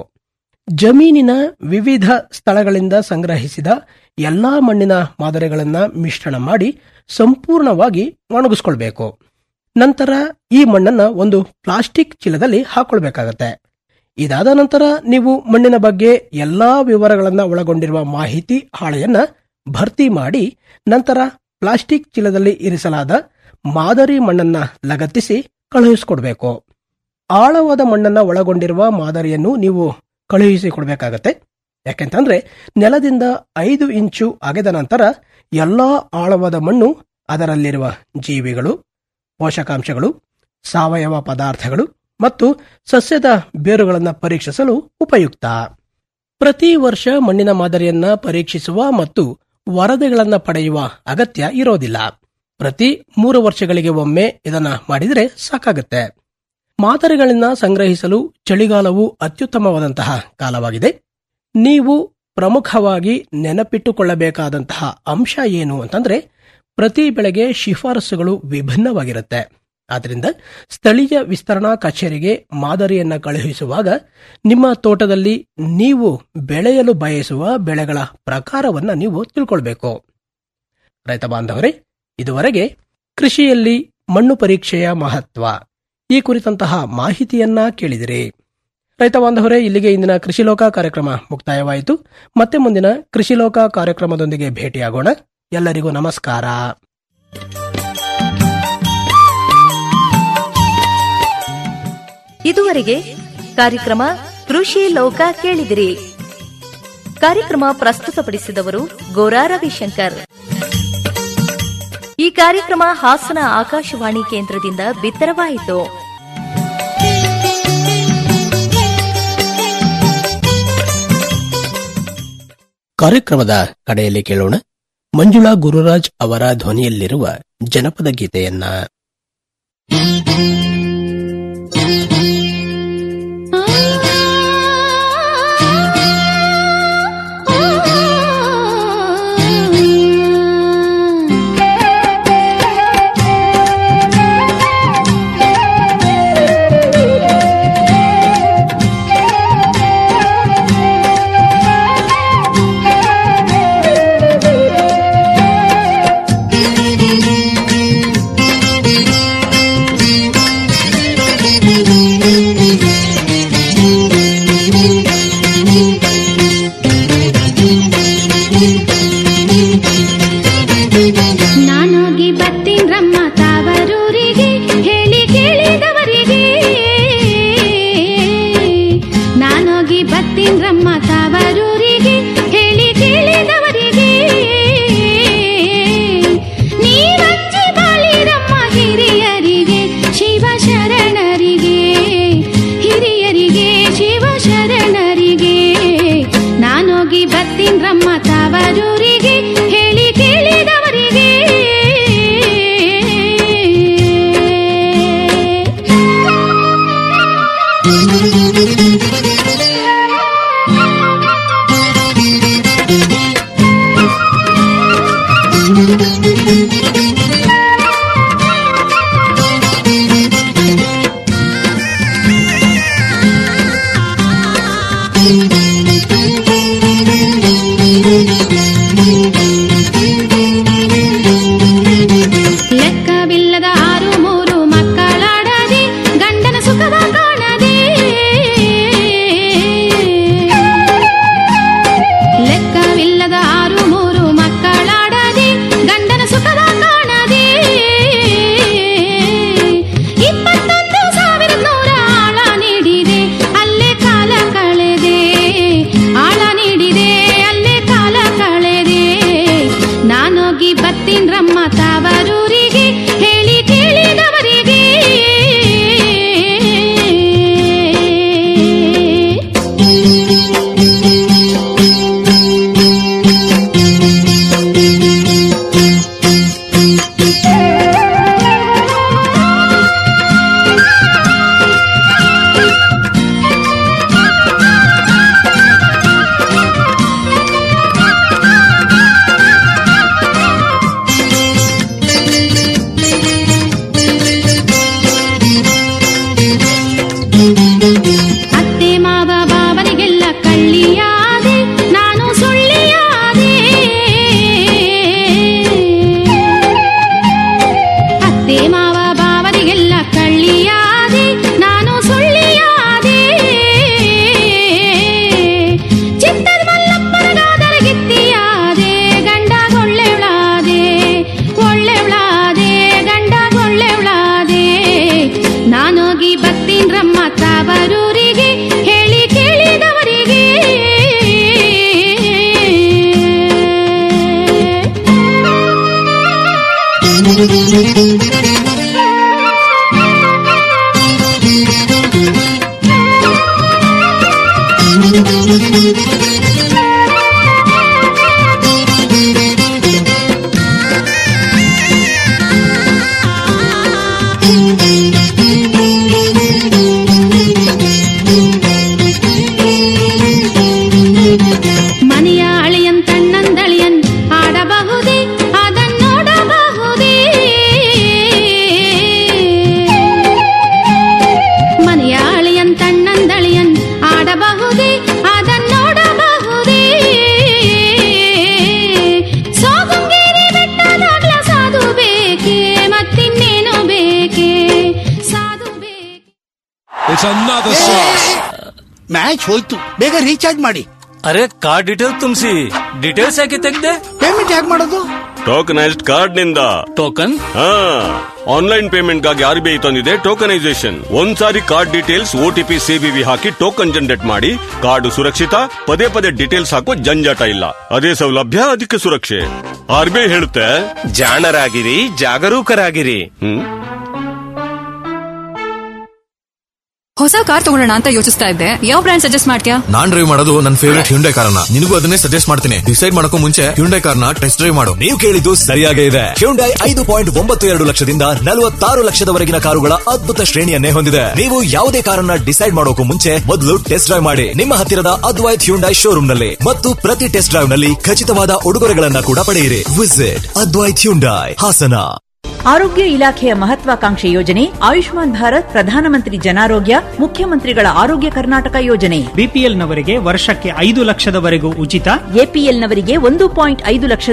ಜಮೀನಿನ ವಿವಿಧ ಸ್ಥಳಗಳಿಂದ ಸಂಗ್ರಹಿಸಿದ ಎಲ್ಲಾ ಮಣ್ಣಿನ ಮಾದರಿಗಳನ್ನ ಮಿಶ್ರಣ ಮಾಡಿ ಸಂಪೂರ್ಣವಾಗಿ ಒಣಗಿಸ್ಕೊಳ್ಬೇಕು ನಂತರ ಈ ಮಣ್ಣನ್ನ ಒಂದು ಪ್ಲಾಸ್ಟಿಕ್ ಚೀಲದಲ್ಲಿ ಹಾಕೊಳ್ಬೇಕಾಗತ್ತೆ ಇದಾದ ನಂತರ ನೀವು ಮಣ್ಣಿನ ಬಗ್ಗೆ ಎಲ್ಲಾ ವಿವರಗಳನ್ನ ಒಳಗೊಂಡಿರುವ ಮಾಹಿತಿ ಹಾಳೆಯನ್ನ ಭರ್ತಿ ಮಾಡಿ ನಂತರ ಪ್ಲಾಸ್ಟಿಕ್ ಚೀಲದಲ್ಲಿ ಇರಿಸಲಾದ ಮಾದರಿ ಮಣ್ಣನ್ನ ಲಗತ್ತಿಸಿ ಕಳುಹಿಸಿಕೊಡ್ಬೇಕು ಆಳವಾದ ಮಣ್ಣನ್ನ ಒಳಗೊಂಡಿರುವ ಮಾದರಿಯನ್ನು ನೀವು ಕಳುಹಿಸಿಕೊಡ್ಬೇಕಾಗತ್ತೆ ಯಾಕೆಂತಂದ್ರೆ ನೆಲದಿಂದ ಐದು ಇಂಚು ಅಗೆದ ನಂತರ ಎಲ್ಲಾ ಆಳವಾದ ಮಣ್ಣು ಅದರಲ್ಲಿರುವ ಜೀವಿಗಳು ಪೋಷಕಾಂಶಗಳು ಸಾವಯವ ಪದಾರ್ಥಗಳು ಮತ್ತು ಸಸ್ಯದ ಬೇರುಗಳನ್ನು ಪರೀಕ್ಷಿಸಲು ಉಪಯುಕ್ತ ಪ್ರತಿ ವರ್ಷ ಮಣ್ಣಿನ ಮಾದರಿಯನ್ನ ಪರೀಕ್ಷಿಸುವ ಮತ್ತು ವರದಿಗಳನ್ನ ಪಡೆಯುವ ಅಗತ್ಯ ಇರೋದಿಲ್ಲ ಪ್ರತಿ ಮೂರು ವರ್ಷಗಳಿಗೆ ಒಮ್ಮೆ ಇದನ್ನ ಮಾಡಿದರೆ ಸಾಕಾಗುತ್ತೆ ಮಾದರಿಗಳನ್ನ ಸಂಗ್ರಹಿಸಲು ಚಳಿಗಾಲವು ಅತ್ಯುತ್ತಮವಾದಂತಹ ಕಾಲವಾಗಿದೆ ನೀವು ಪ್ರಮುಖವಾಗಿ ನೆನಪಿಟ್ಟುಕೊಳ್ಳಬೇಕಾದಂತಹ ಅಂಶ ಏನು ಅಂತಂದ್ರೆ ಪ್ರತಿ ಬೆಳೆಗೆ ಶಿಫಾರಸುಗಳು ವಿಭಿನ್ನವಾಗಿರುತ್ತೆ ಆದ್ದರಿಂದ ಸ್ಥಳೀಯ ವಿಸ್ತರಣಾ ಕಚೇರಿಗೆ ಮಾದರಿಯನ್ನ ಕಳುಹಿಸುವಾಗ ನಿಮ್ಮ ತೋಟದಲ್ಲಿ ನೀವು ಬೆಳೆಯಲು ಬಯಸುವ ಬೆಳೆಗಳ ಪ್ರಕಾರವನ್ನ ನೀವು ತಿಳ್ಕೊಳ್ಬೇಕು ರೈತ ಬಾಂಧವರೇ ಇದುವರೆಗೆ ಕೃಷಿಯಲ್ಲಿ ಮಣ್ಣು ಪರೀಕ್ಷೆಯ ಮಹತ್ವ ಈ ಕುರಿತಂತಹ ಮಾಹಿತಿಯನ್ನ ಕೇಳಿದಿರಿ ರೈತ ಬಾಂಧವರೇ ಇಲ್ಲಿಗೆ ಇಂದಿನ ಕೃಷಿ ಲೋಕ ಕಾರ್ಯಕ್ರಮ ಮುಕ್ತಾಯವಾಯಿತು ಮತ್ತೆ ಮುಂದಿನ ಕೃಷಿ ಲೋಕ ಕಾರ್ಯಕ್ರಮದೊಂದಿಗೆ ಭೇಟಿಯಾಗೋಣ ಎಲ್ಲರಿಗೂ ನಮಸ್ಕಾರ ಇದುವರೆಗೆ ಕಾರ್ಯಕ್ರಮ ಕೃಷಿ ಲೋಕ ಕೇಳಿದಿರಿ ಕಾರ್ಯಕ್ರಮ ಪ್ರಸ್ತುತಪಡಿಸಿದವರು ಗೋರಾ ರವಿಶಂಕರ್ ಕಾರ್ಯಕ್ರಮ ಹಾಸನ ಆಕಾಶವಾಣಿ ಕೇಂದ್ರದಿಂದ ಬಿತ್ತರವಾಯಿತು ಕಾರ್ಯಕ್ರಮದ ಕಡೆಯಲ್ಲಿ ಕೇಳೋಣ ಮಂಜುಳಾ ಗುರುರಾಜ್ ಅವರ ಧ್ವನಿಯಲ್ಲಿರುವ ಜನಪದ ಗೀತೆಯನ್ನ ನಾನೋಗಿ ಬತ್ತೀನ್ರಮ್ಮ ತಾವರೂರಿಗೆ ಹೇಳಿ ಕೇಳಿದವರಿಗೆ ನಾನೋಗಿ ಬತ್ತೀನ್ರಮ್ಮ ತಾವರೂರಿಗೆ ಹೇಳಿ ಕೇಳಿದವರಿಗೆ ನೀವಂಜಿ ಬಾಳಿರಮ್ಮ ಹಿರಿಯರಿಗೆ ಶಿವ ಶರಣರಿಗೆ ಹಿರಿಯರಿಗೆ ಶಿವ ಶರಣರಿಗೆ ನಾನೋಗಿ ಬತ್ತೀನ್ರಮ್ಮ ತಾವರೂರಿಗೆ ಹೇಳಿ ಕೇಳಿದವರಿಗೆ ಲೆಕ್ಕವಿಲ್ಲದ ಆರು ಮೂರು ಮಕ್ಕಳಾಡದೆ ಗಂಡನ ಸುಖವ ಕಾಣದೆ ಲೆಕ್ಕವಿಲ್ಲದ ಆರು ಮೂರು ಮಕ್ಕಳಾಡದೆ ಗಂಡನ ಸುಖವ ಕಾಣದೆ ಇಪ್ಪತ್ತೊಂದು ಸಾವಿರ ನೂರ ಆಳ ನೀಡಿದೆ ಅಲ್ಲೇ ಕಾಲ ಕಳೆದೆ ಆಳ ನೀಡಿದೆ ಅಲ್ಲೇ ಕಾಲ ಕಳೆದೆ ನಾನೋಗಿ ಬತ್ತೀನ್ರಮ್ಮ ತಾವರೂರಿಗೆ ಹೇಳಿ ಕೇಳಿದವರಿಗೆ ಅತ್ತೆ ಮಾವ ಬಾವನಿಗೆಲ್ಲ ಕಳ್ಳಿಯಾದೆ ನಾನು ಸುಳ್ಳಿಯಾದೆ ಅತ್ತೆ ಮಾವ ಬಾವನಿಗೆಲ್ಲ ಕಳ್ಳಿಯಾದೆ ನಾನು ಸುಳ್ಳಿಯಾದೆ ಚಿತ್ತದ ಮಲ್ಲಪ್ಪನಗಾದರ ಗಿತ್ತಿಯಾದೆ ಗಂಡ ಒಳ್ಳೆವಳಾದೆ ಒಳ್ಳೆವಳಾದೆ ಗಂಡ ಒಳ್ಳೆವಳಾದೆ ನಾನೋಗಿ ಬತ್ತೀನ್ರಮ್ಮ ತಾವರೂರಿಗೆ ಹೇಳಿ ಕೇಳಿದವರಿಗೆ ಮನೆಯ ಅಳಿಯನ್ ತಣ್ಣಂದಳಿಯನ್ ಆಡಬಹುದೇ ಅದನ್ನೋಡಬಹುದೇ ಮನೆಯ ಅಳಿಯನ್ ತಣ್ಣಂದಳಿಯನ್ ಆಡಬಹುದೇ ಅದನ್ನೋಡಬಹುದೇ ಸೋಗುಂಗೇರಿ ಬೆಟ್ಟದಾಗ್ಲ ಸಾಧು ಬೇಕೇ ಮತ್ತಿನ್ನೇನು ಬೇಕೇ ಸಾಧು ಬೇಕೇ It's another sauce. ಮ್ಯಾಚ್ ಹೋಯ್ತು ಬೇಗ ರೀಚಾರ್ಜ್ ಮಾಡಿ ಅರೆ ಕಾರ್ಡ್ ಡೀಟೇಲ್ ತುಂಬಿಸಿ ಡೀಟೇಲ್ಸ್ ಯಾಕೆ ತೆಗ್ದೆ ಪೇಮೆಂಟ್ ಯಾಕೆ ಮಾಡೋದು ಟೋಕನೈಸ್ಡ್ ಕಾರ್ಡ್ ನಿಂದ ಟೋಕನ್ ಹಾ ಆನ್ಲೈನ್ ಪೇಮೆಂಟ್ ಗಾಗಿ ಆರ್ ಬಿ ಐ ತಂದಿದೆ ಟೋಕನೈಸೇಷನ್ ಒಂದ್ಸಾರಿ ಕಾರ್ಡ್ ಡೀಟೇಲ್ಸ್ ಓಟಿಪಿ ಸಿಬಿವಿ ಹಾಕಿ ಟೋಕನ್ ಜನರೇಟ್ ಮಾಡಿ ಕಾರ್ಡ್ ಸುರಕ್ಷಿತ ಪದೇ ಪದೇ ಡೀಟೇಲ್ಸ್ ಹಾಕೋ ಜಂಜಾಟ ಇಲ್ಲ ಅದೇ ಸೌಲಭ್ಯ ಅದಕ್ಕೆ ಸುರಕ್ಷೆ ಆರ್ ಬಿ ಐ ಹೇಳುತ್ತೆ ಜಾಣರಾಗಿರಿ ಜಾಗರೂಕರಾಗಿರಿ ಹ್ಮ್ ಹೊಸ ಕಾರ್ ತಗೊಳ್ಳೋಣ ಅಂತ ಯೋಚಿಸ್ತಾ ಇದ್ದೆ ಯಾವ ಬ್ರ್ಯಾಂಡ್ ಸಜೆಸ್ಟ್ ಮಾಡ್ತೀಯಾ ನಾನ್ ಡ್ರೈವ್ ಮಾಡೋದು ನನ್ನ ಫೇವರೇಟ್ ಹ್ಯುಂಡೈ ಕಾರನ್ನ ನಿನಗೂ ಅದನ್ನೇ ಸಜೆಸ್ಟ್ ಮಾಡ್ತೀನಿ ಡಿಸೈಡ್ ಮಾಡಕ್ಕೂ ಮುಂಚೆ ಹ್ಯುಂಡೈ ಕಾರ್ನ ಟೆಸ್ಟ್ ಡ್ರೈವ್ ಮಾಡು ನೀವು ಕೇಳಿದ್ದು ಸರಿಯಾಗೇ ಇದೆ ಹ್ಯುಂಡೈ ಐದು ಪಾಯಿಂಟ್ ಒಂಬತ್ತು ಎರಡು ಲಕ್ಷದಿಂದ ನಲವತ್ತಾರು ಲಕ್ಷದವರೆಗಿನ ಕಾರುಗಳ ಅದ್ಭುತ ಶ್ರೇಣಿಯನ್ನೇ ಹೊಂದಿದೆ ನೀವು ಯಾವುದೇ ಕಾರನ್ನ ಡಿಸೈಡ್ ಮಾಡೋಕು ಮುಂಚೆ ಮೊದಲು ಟೆಸ್ಟ್ ಡ್ರೈವ್ ಮಾಡಿ ನಿಮ್ಮ ಹತ್ತಿರದ ಅದ್ವೈತ್ ಹ್ಯುಂಡೈ ಶೋರೂಮ್ ನಲ್ಲಿ ಮತ್ತು ಪ್ರತಿ ಟೆಸ್ಟ್ ಡ್ರೈವ್ ನಲ್ಲಿ ಖಚಿತವಾದ ಉಡುಗೊರೆಗಳನ್ನ ಕೂಡ ಪಡೆಯಿರಿ ವಿಸಿಟ್ ಅದ್ವೈತ್ ಹ್ಯುಂಡೈ ಹಾಸನ ಆರೋಗ್ಯ ಇಲಾಖೆಯ ಮಹತ್ವಾಕಾಂಕ್ಷೆ ಯೋಜನೆ ಆಯುಷ್ಮಾನ್ ಭಾರತ್ ಪ್ರಧಾನಮಂತ್ರಿ ಜನಾರೋಗ್ಯ ಮುಖ್ಯಮಂತ್ರಿಗಳ ಆರೋಗ್ಯ ಕರ್ನಾಟಕ ಯೋಜನೆ ಬಿಪಿಎಲ್ನವರಿಗೆ ವರ್ಷಕ್ಕೆ ಐದು ಲಕ್ಷದವರೆಗೂ ಉಚಿತ ಎಪಿಎಲ್ನವರಿಗೆ ಒಂದು ಪಾಯಿಂಟ್ ಐದು ಲಕ್ಷ